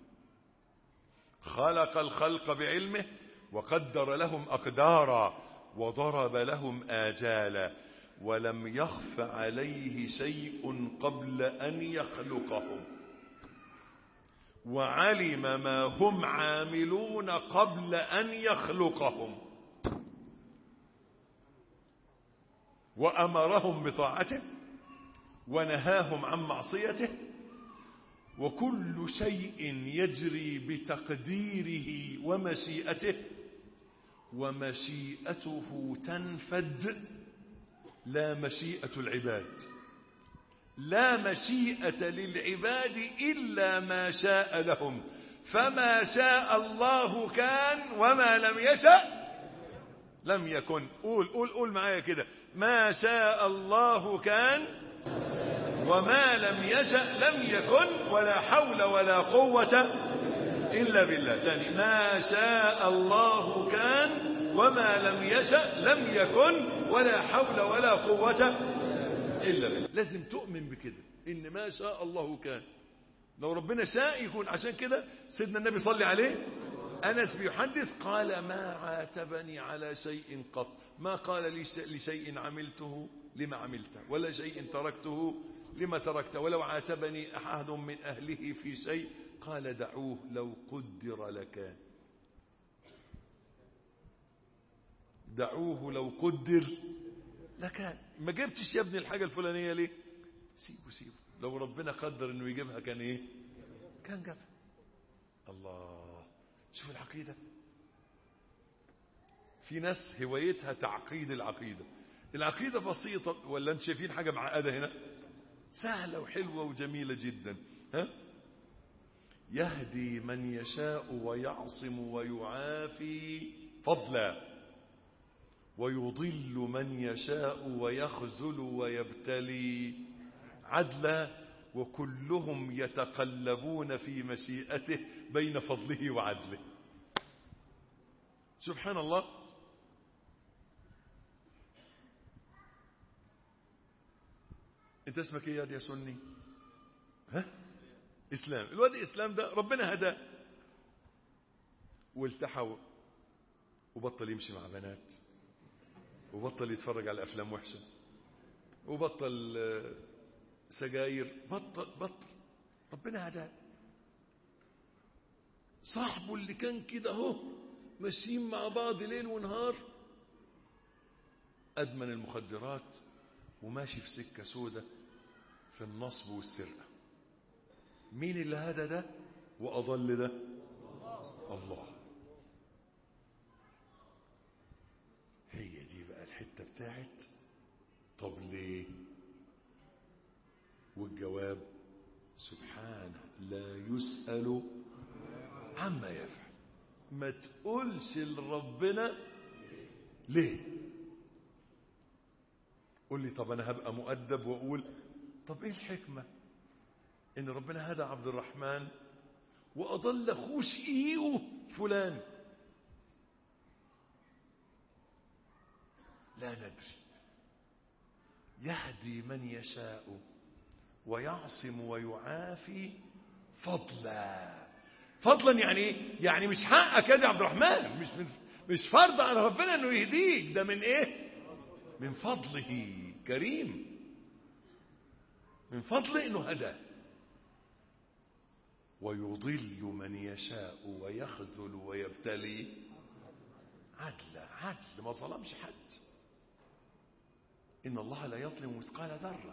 خلق الخلق بعلمه وقدر لهم أقدارا وضرب لهم آجالا ولم يخف عليه شيء قبل أن يخلقهم وعلم ما هم عاملون قبل أن يخلقهم وأمرهم بطاعته ونهاهم عن معصيته وكل شيء يجري بتقديره ومشيئته ومشيئته تنفد لا مشيئة العباد لا مشيئة للعباد إلا ما شاء لهم فما شاء الله كان وما لم يشأ لم يكن قول قول قول معايا كده ما شاء الله كان وما لم يشأ لم يكن ولا حول ولا قوة إلا بالله تاني ما شاء الله كان وما لم يشأ لم يكن ولا حول ولا قوة إلا بالله لازم تؤمن بكده إن ما شاء الله كان لو ربنا شاء يكون عشان كده سيدنا النبي صلى عليه أنس بيحدث قال ما عاتبني على شيء قط ما قال لي لشيء عملته لما عملته ولا شيء تركته لما تركت ولو عاتبني أحد من أهله في شيء قال دعوه لو قدر لكان دعوه لو قدر لكان ما جبتش يا ابني الحاجة الفلانية ليه سيبه سيبه لو ربنا قدر انه يجيبها كان ايه كان جابها الله شوف العقيدة في ناس هوايتها تعقيد العقيدة العقيدة بسيطة ولا انت شايفين حاجة معقدة هنا سهلة وحلوة وجميلة جدا ها يهدي من يشاء ويعصم ويعافي فضلا ويضل من يشاء ويخذل ويبتلي عدلا وكلهم يتقلبون في مشيئته بين فضله وعدله سبحان الله انت اسمك ايه يا سني ها اسلام الواد اسلام ده ربنا هداه والتحى وبطل يمشي مع بنات وبطل يتفرج على افلام وحشه وبطل سجاير بطل بطل ربنا هداه صاحبه اللي كان كده اهو ماشيين مع بعض ليل ونهار ادمن المخدرات وماشي في سكه سودة في النصب والسرقه مين اللي هدى ده واضل ده الله هي دي بقى الحته بتاعت طب ليه والجواب سبحانه لا يسأل عما يفعل ما تقولش لربنا ليه قول لي طب انا هبقى مؤدب واقول طب ايه الحكمة ان ربنا هدى عبد الرحمن واضل اخوه شقيقه فلان لا ندري يهدي من يشاء ويعصم ويعافي فضلا فضلا يعني ايه يعني مش حقك يا عبد الرحمن مش مش فرض على ربنا انه يهديك ده من ايه من فضله كريم من فضله انه هدى ويضل من يشاء ويخذل ويبتلي عدل عدل ما ظلمش حد إن الله لا يظلم مثقال ذرة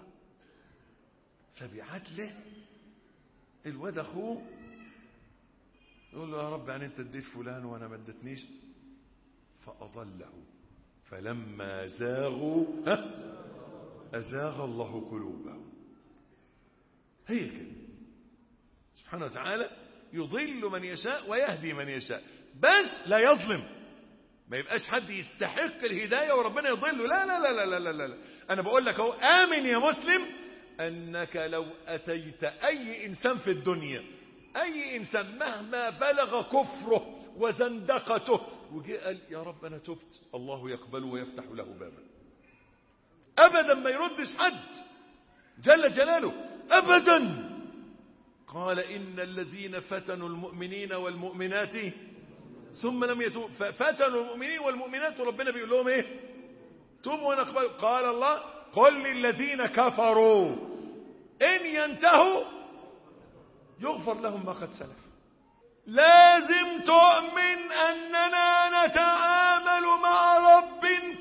فبعدله الواد أخوه يقول له يا رب يعني أنت اديت فلان وأنا ما اديتنيش فأضله فلما زاغوا ها أزاغ الله قلوبهم هي كده سبحانه وتعالى يضل من يشاء ويهدي من يشاء بس لا يظلم ما يبقاش حد يستحق الهداية وربنا يضله لا لا لا لا لا لا, لا. أنا بقول لك أهو آمن يا مسلم أنك لو أتيت أي إنسان في الدنيا أي إنسان مهما بلغ كفره وزندقته وجاء قال يا رب أنا تبت الله يقبله ويفتح له بابا أبدا ما يردش حد جل جلاله أبدا قال إن الذين فتنوا المؤمنين والمؤمنات ثم لم يتوب ففتنوا المؤمنين والمؤمنات وربنا بيقول لهم ايه توبوا ونقبل قال الله قل للذين كفروا ان ينتهوا يغفر لهم ما قد سلف لازم تؤمن اننا نتعامل مع رب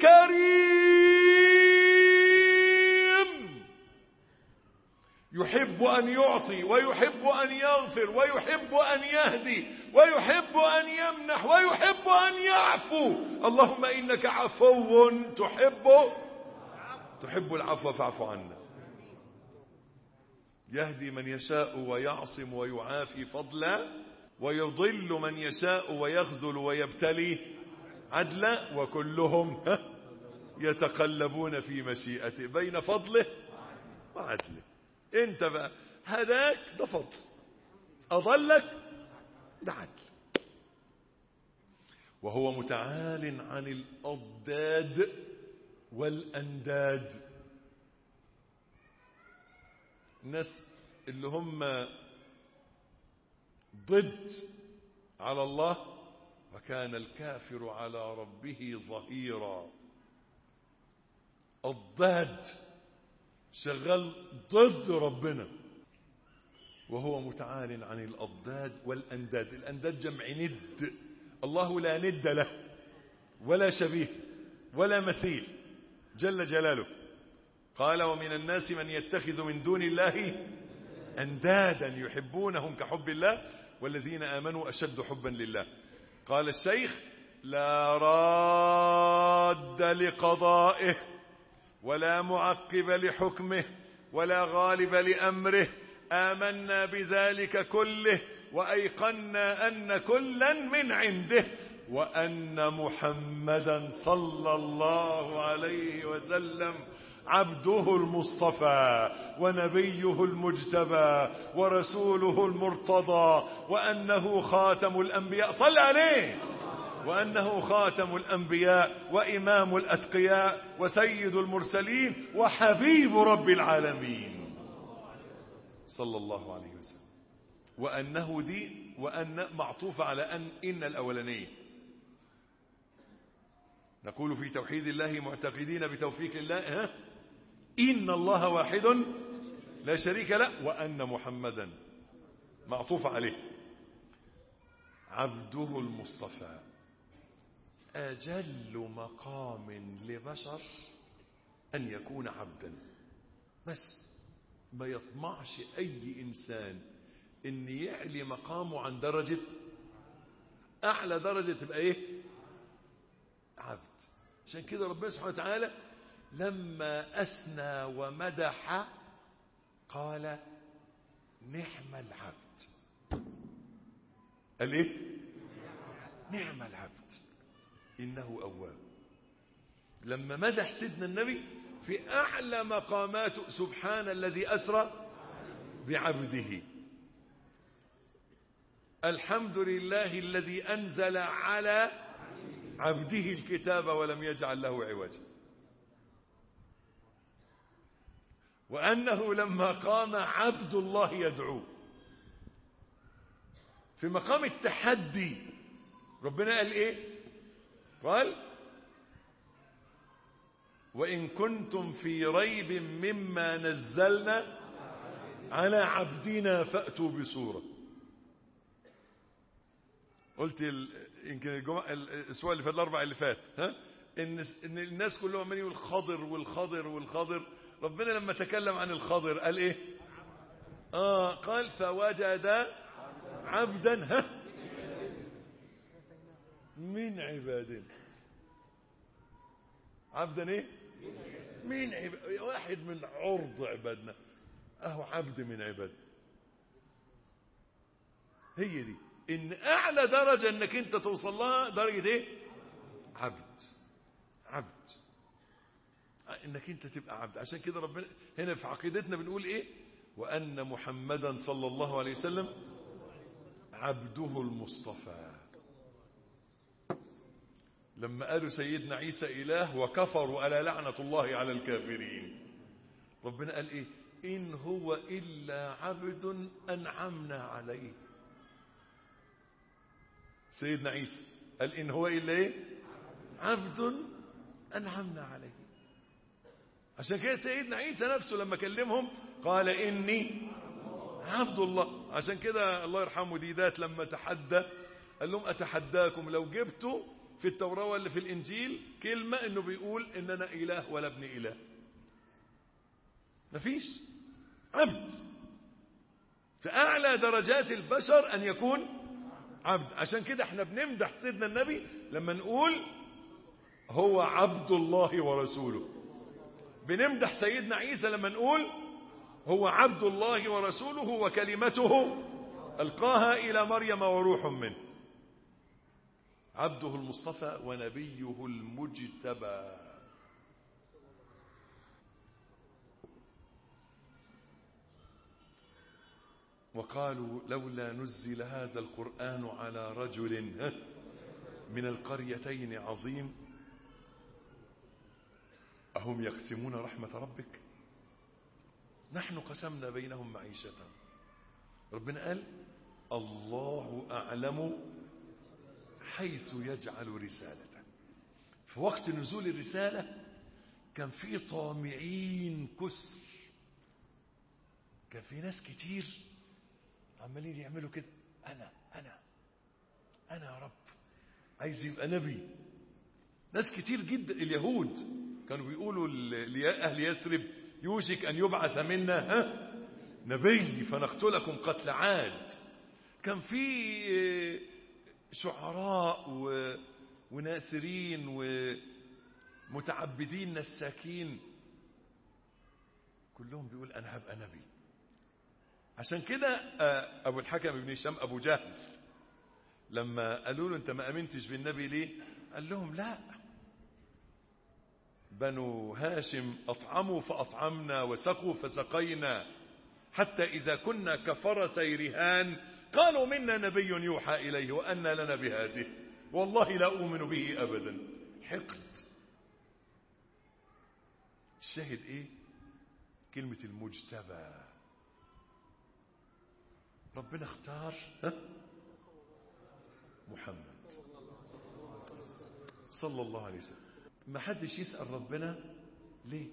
كريم يحب ان يعطي ويحب ان يغفر ويحب ان يهدي ويحب أن يمنح ويحب أن يعفو اللهم إنك عفو تحب تحب العفو فاعف عنا يهدي من يشاء ويعصم ويعافي فضلا ويضل من يشاء ويخذل ويبتلي عدلا وكلهم يتقلبون في مشيئته بين فضله وعدله انت بقى هداك ده فضل أضلك ده عدل وهو متعال عن الأضداد والأنداد الناس اللي هم ضد على الله وكان الكافر على ربه ظهيرا الضاد شغال ضد ربنا وهو متعال عن الأضداد والأنداد الأنداد جمع ند الله لا ند له ولا شبيه ولا مثيل جل جلاله قال ومن الناس من يتخذ من دون الله أندادا يحبونهم كحب الله والذين آمنوا أشد حبا لله قال الشيخ لا راد لقضائه ولا معقب لحكمه ولا غالب لأمره آمنا بذلك كله وأيقنا أن كلا من عنده وأن محمدا صلى الله عليه وسلم عبده المصطفى ونبيه المجتبى ورسوله المرتضى وأنه خاتم الأنبياء صل عليه وأنه خاتم الأنبياء وإمام الأتقياء وسيد المرسلين وحبيب رب العالمين صلى الله عليه وسلم وأنه دي وأن معطوف على أن إن الأولانية نقول في توحيد الله معتقدين بتوفيق الله ها إن الله واحد لا شريك له وأن محمدا معطوف عليه عبده المصطفى أجل مقام لبشر أن يكون عبدا بس ما يطمعش أي إنسان إن يعلي مقامه عن درجة أعلى درجة تبقى إيه عبد عشان كده ربنا سبحانه وتعالى لما أثنى ومدح قال نعم العبد قال إيه نعم العبد إنه أواب لما مدح سيدنا النبي في أعلى مقاماته سبحان الذي أسرى بعبده الحمد لله الذي أنزل على عبده الكتاب ولم يجعل له عوجا وأنه لما قام عبد الله يدعو في مقام التحدي ربنا قال إيه قال وإن كنتم في ريب مما نزلنا على عبدنا فأتوا بصورة قلت ال... يمكن الجمعة الأسبوع اللي فات الأربع اللي فات ها إن إن الناس كلهم عمالين يقول الخضر والخضر والخضر ربنا لما تكلم عن الخضر قال إيه؟ آه قال فوجد عبدا ها من عبادنا عبدا ايه من عباد واحد من عرض عبادنا اهو عبد من عبادنا هي دي ان اعلى درجة انك انت توصل لها درجة ايه عبد عبد انك انت تبقى عبد عشان كده ربنا هنا في عقيدتنا بنقول ايه وان محمدا صلى الله عليه وسلم عبده المصطفى لما قالوا سيدنا عيسى إله وكفروا ألا لعنة الله على الكافرين ربنا قال إيه إن هو إلا عبد أنعمنا عليه سيدنا عيسى قال إن هو إلا إيه عبد أنعمنا عليه عشان كده سيدنا عيسى نفسه لما كلمهم قال إني عبد الله عشان كده الله يرحمه ديدات لما تحدى قال لهم أتحداكم لو جبتوا في التوراة ولا في الإنجيل كلمة إنه بيقول إن أنا إله ولا ابن إله مفيش عبد فأعلى درجات البشر أن يكون عبد عشان كده احنا بنمدح سيدنا النبي لما نقول هو عبد الله ورسوله بنمدح سيدنا عيسى لما نقول هو عبد الله ورسوله وكلمته ألقاها إلى مريم وروح منه عبده المصطفى ونبيه المجتبى وقالوا لولا نزل هذا القرآن على رجل من القريتين عظيم أهم يقسمون رحمة ربك نحن قسمنا بينهم معيشتهم ربنا قال الله أعلم حيث يجعل رسالته في وقت نزول الرسالة كان في طامعين كسر كان في ناس كتير عمالين يعملوا كده انا انا انا يا رب عايز يبقى نبي ناس كتير جدا اليهود كانوا بيقولوا لأهل يثرب يوشك أن يبعث منا ها نبي فنقتلكم قتل عاد كان في شعراء و... وناثرين ومتعبدين نساكين كلهم بيقول أنا هبقى نبي عشان كده أبو الحكم بن هشام أبو جهل لما قالوا له أنت ما أمنتش بالنبي ليه قال لهم لا بنو هاشم أطعموا فأطعمنا وسقوا فسقينا حتى إذا كنا كفرسي رهان قالوا منا نبي يوحى إليه وأن لنا بهذه والله لا أؤمن به أبدا حقد الشاهد إيه كلمة المجتبى ربنا اختار ها؟ محمد صلى الله عليه وسلم ما حدش يسأل ربنا ليه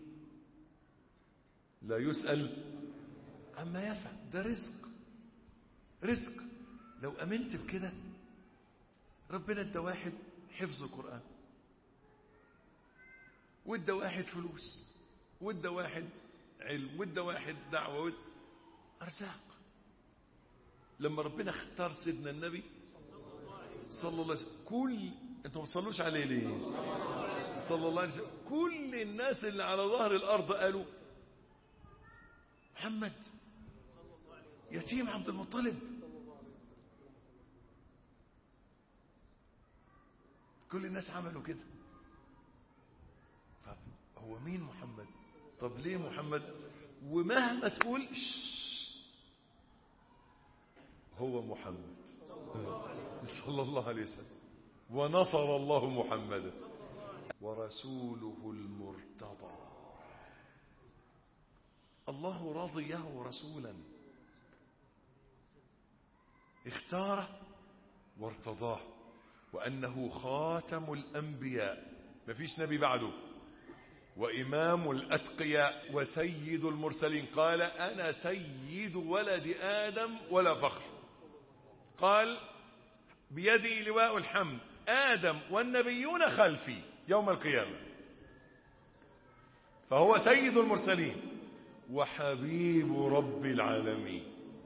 لا يسأل عما يفعل ده رزق رزق لو أمنت بكده ربنا ادى واحد حفظ القرآن وادى واحد فلوس وادى واحد علم وادى واحد دعوة ود... أرزاق لما ربنا اختار سيدنا النبي صلى الله عليه وسلم كل انتوا ما تصلوش عليه ليه صلى الله عليه وسلم كل الناس اللي على ظهر الأرض قالوا محمد يتيم عبد المطلب كل الناس عملوا كده طب هو مين محمد طب ليه محمد ومهما تقول هو محمد صلى الله عليه وسلم ونصر الله محمدا ورسوله المرتضى الله رضيه رسولا اختاره وارتضاه وأنه خاتم الأنبياء مفيش نبي بعده وإمام الأتقياء وسيد المرسلين قال أنا سيد ولد آدم ولا فخر قال بيدي لواء الحمد آدم والنبيون خلفي يوم القيامة فهو سيد المرسلين وحبيب رب العالمين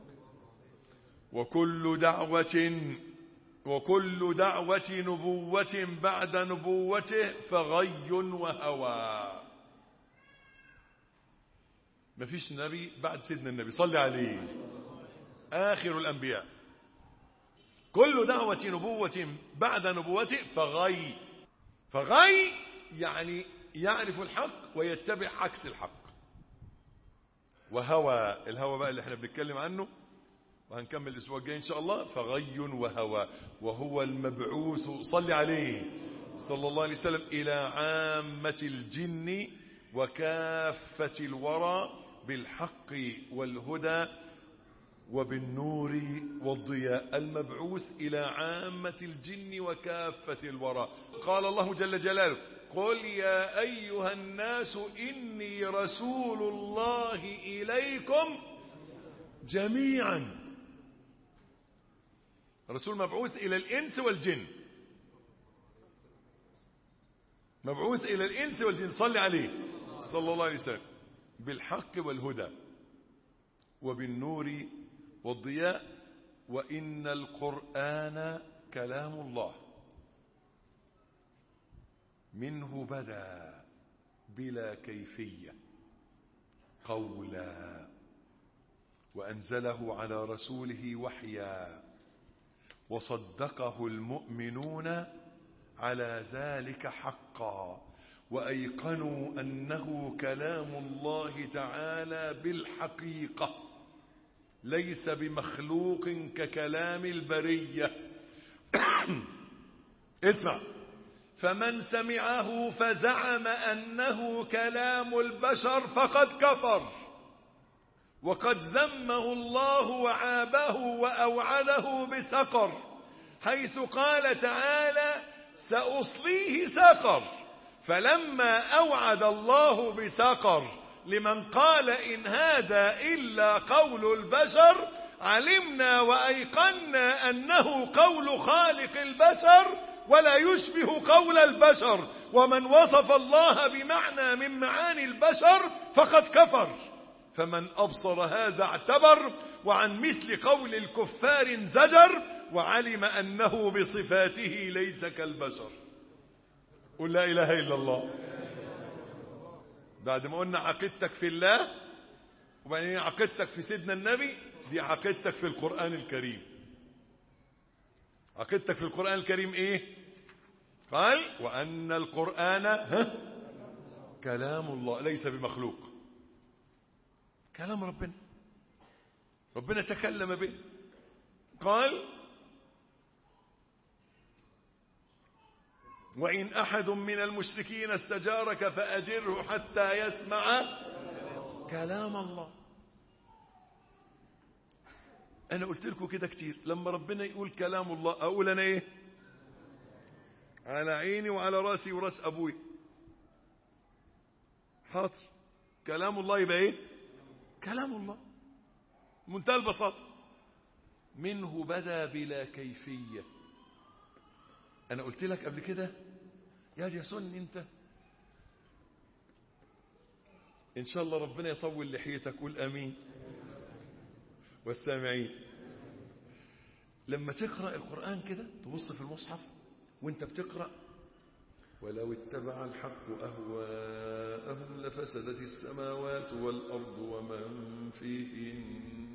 وكل دعوة وكل دعوة نبوة بعد نبوته فغي وهوى مفيش نبي بعد سيدنا النبي صلى عليه آخر الأنبياء كل دعوة نبوة بعد نبوته فغي فغي يعني يعرف الحق ويتبع عكس الحق وهوى الهوى بقى اللي احنا بنتكلم عنه وهنكمل الاسبوع الجاي ان شاء الله فغي وهوى وهو المبعوث صلي عليه صلى الله عليه وسلم الى عامة الجن وكافة الورى بالحق والهدى وبالنور والضياء المبعوث إلى عامة الجن وكافة الورى قال الله جل جلاله قل يا أيها الناس إني رسول الله إليكم جميعا رسول مبعوث إلى الإنس والجن مبعوث إلى الإنس والجن صلي عليه صلى الله عليه وسلم بالحق والهدى وبالنور والضياء وإن القرآن كلام الله منه بدا بلا كيفية قولا وأنزله على رسوله وحيا وصدقه المؤمنون على ذلك حقا وأيقنوا أنه كلام الله تعالى بالحقيقة ليس بمخلوق ككلام البرية اسمع فمن سمعه فزعم أنه كلام البشر فقد كفر وقد ذمه الله وعابه وأوعده بسقر حيث قال تعالى سأصليه سقر فلما أوعد الله بسقر لمن قال إن هذا إلا قول البشر علمنا وأيقنا أنه قول خالق البشر ولا يشبه قول البشر ومن وصف الله بمعنى من معاني البشر فقد كفر فمن أبصر هذا اعتبر وعن مثل قول الكفار انزجر وعلم أنه بصفاته ليس كالبشر قل لا إله إلا الله بعد ما قلنا عقيدتك في الله وبعدين عقيدتك في سيدنا النبي دي عقيدتك في القرآن الكريم عقيدتك في القرآن الكريم ايه قال وأن القرآن ها كلام الله ليس بمخلوق كلام ربنا ربنا تكلم به قال وإن أحد من المشركين استجارك فأجره حتى يسمع كلام الله أنا قلت لكم كده كتير لما ربنا يقول كلام الله أقول أنا إيه على عيني وعلى راسي وراس أبوي حاضر كلام الله يبقى إيه كلام الله منتهى البساطة منه بدا بلا كيفية أنا قلت لك قبل كده يا دي سن أنت إن شاء الله ربنا يطول لحيتك قول أمين والسامعين لما تقرأ القرآن كده تبص في المصحف وانت بتقرأ ولو اتبع الحق أهواءهم لفسدت السماوات والأرض ومن فيهن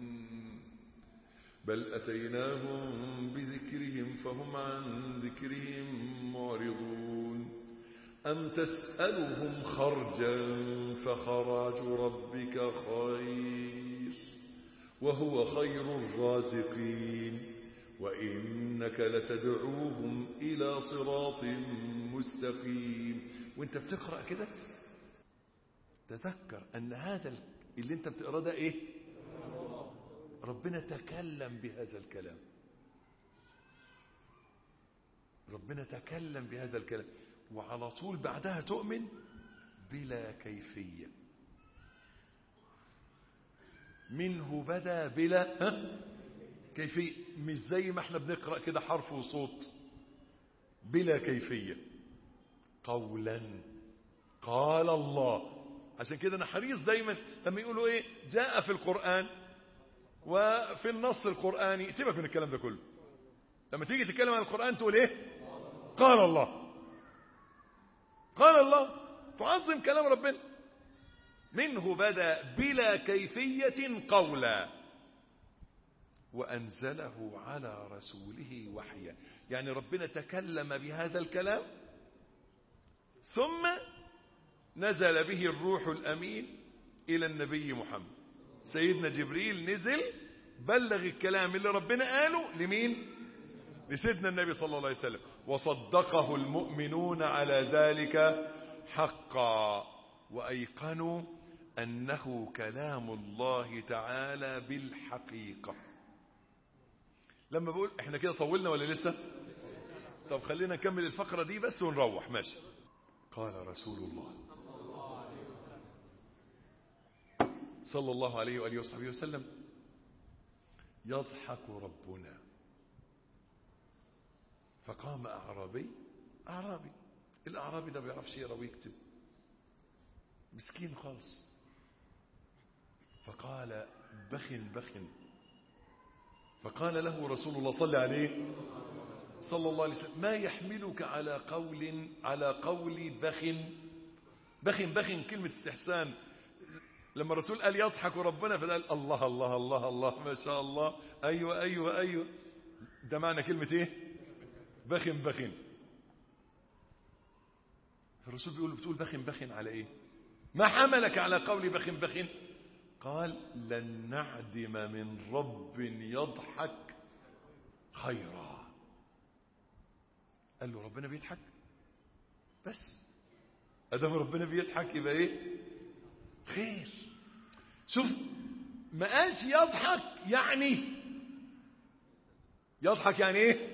بل أتيناهم بذكرهم فهم عن ذكرهم معرضون أم تسألهم خرجا فخراج ربك خير وهو خير الرازقين وإنك لتدعوهم إلى صراط مستقيم وانت بتقرأ كده تذكر أن هذا اللي انت بتقرأ ده ايه ربنا تكلم بهذا الكلام ربنا تكلم بهذا الكلام وعلى طول بعدها تؤمن بلا كيفية منه بدا بلا ها كيفية مش زي ما احنا بنقرأ كده حرف وصوت بلا كيفية قولا قال الله عشان كده انا حريص دايما لما يقولوا ايه جاء في القرآن وفي النص القرآني سيبك من الكلام ده كله لما تيجي تتكلم عن القرآن تقول ايه قال الله قال الله تعظم كلام ربنا منه بدا بلا كيفية قولا وأنزله على رسوله وحيا يعني ربنا تكلم بهذا الكلام ثم نزل به الروح الأمين إلى النبي محمد سيدنا جبريل نزل بلغ الكلام اللي ربنا قاله لمين لسيدنا النبي صلى الله عليه وسلم وصدقه المؤمنون على ذلك حقا وأيقنوا أنه كلام الله تعالى بالحقيقة لما بقول احنا كده طولنا ولا لسه طب خلينا نكمل الفقرة دي بس ونروح ماشي قال رسول الله صلى الله عليه وآله وصحبه وسلم يضحك ربنا فقام أعرابي أعرابي الأعرابي ده بيعرفش يقرا ويكتب مسكين خالص فقال بخن بخن فقال له رسول الله صلى عليه صلى الله عليه وسلم ما يحملك على قول على قول بخن بخن بخن كلمة استحسان لما الرسول قال يضحك ربنا فقال الله الله الله الله ما شاء الله أيوة أيوة أيوة ده معنى كلمة ايه بخن بخن فالرسول بيقول بتقول بخن بخن على ايه ما حملك على قول بخن بخن قال لن نعدم من رب يضحك خيرا قال له ربنا بيضحك بس ادام ربنا بيضحك يبقى ايه خير شوف ما قالش يضحك يعني يضحك يعني ايه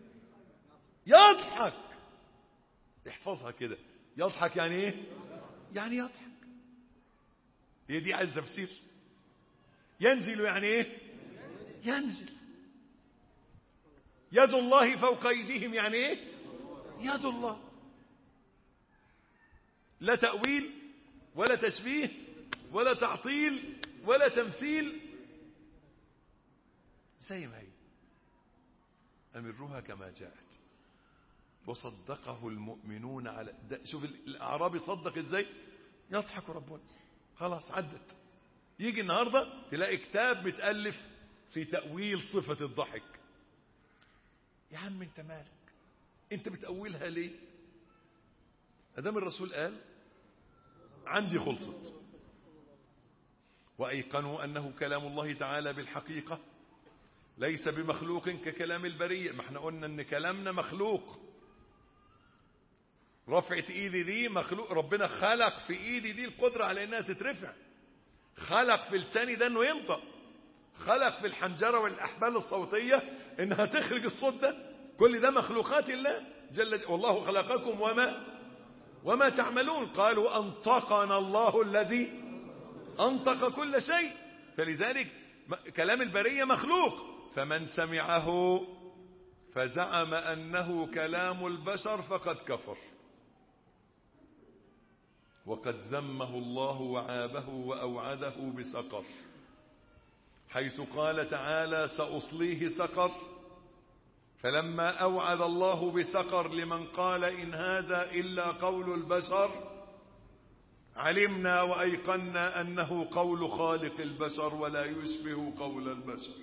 يضحك احفظها كده يضحك يعني ايه يعني يضحك هي دي عايز تفسير ينزل يعني ايه ينزل يد الله فوق ايديهم يعني ايه يد الله لا تأويل ولا تشبيه ولا تعطيل ولا تمثيل زي ما هي أمروها كما جاءت وصدقه المؤمنون على ده شوف الأعرابي صدق ازاي يضحك ربنا خلاص عدت يجي النهاردة تلاقي كتاب متألف في تأويل صفة الضحك يا عم انت مالك انت بتأولها ليه ادام الرسول قال عندي خلصت وأيقنوا أنه كلام الله تعالى بالحقيقة ليس بمخلوق ككلام البرية ما احنا قلنا ان كلامنا مخلوق رفعة ايدي دي مخلوق ربنا خلق في ايدي دي القدرة على انها تترفع خلق في لساني ده انه ينطق خلق في الحنجرة والاحبال الصوتية انها تخرج الصوت ده كل ده مخلوقات الله جل والله خلقكم وما وما تعملون قالوا انطقنا الله الذي انطق كل شيء فلذلك كلام البرية مخلوق فمن سمعه فزعم أنه كلام البشر فقد كفر وقد ذمه الله وعابه وأوعده بسقر حيث قال تعالى سأصليه سقر فلما أوعد الله بسقر لمن قال إن هذا إلا قول البشر علمنا وأيقنا أنه قول خالق البشر ولا يشبه قول البشر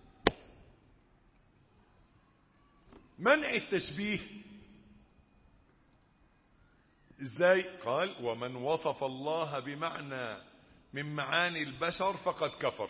منع التشبيه ازاي قال ومن وصف الله بمعنى من معاني البشر فقد كفر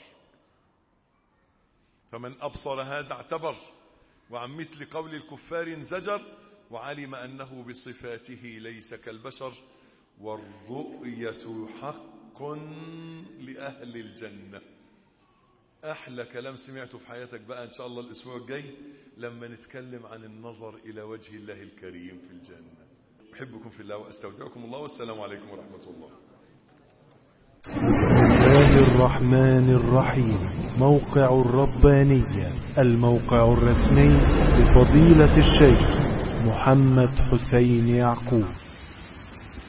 فمن أبصر هذا اعتبر وعن مثل قول الكفار انزجر وعلم أنه بصفاته ليس كالبشر والرؤية حق لأهل الجنة أحلى كلام سمعته في حياتك بقى إن شاء الله الأسبوع الجاي لما نتكلم عن النظر إلى وجه الله الكريم في الجنة أحبكم في الله وأستودعكم الله والسلام عليكم ورحمة الله بسم الله الرحمن الرحيم موقع الربانية الموقع الرسمي لفضيلة الشيخ محمد حسين يعقوب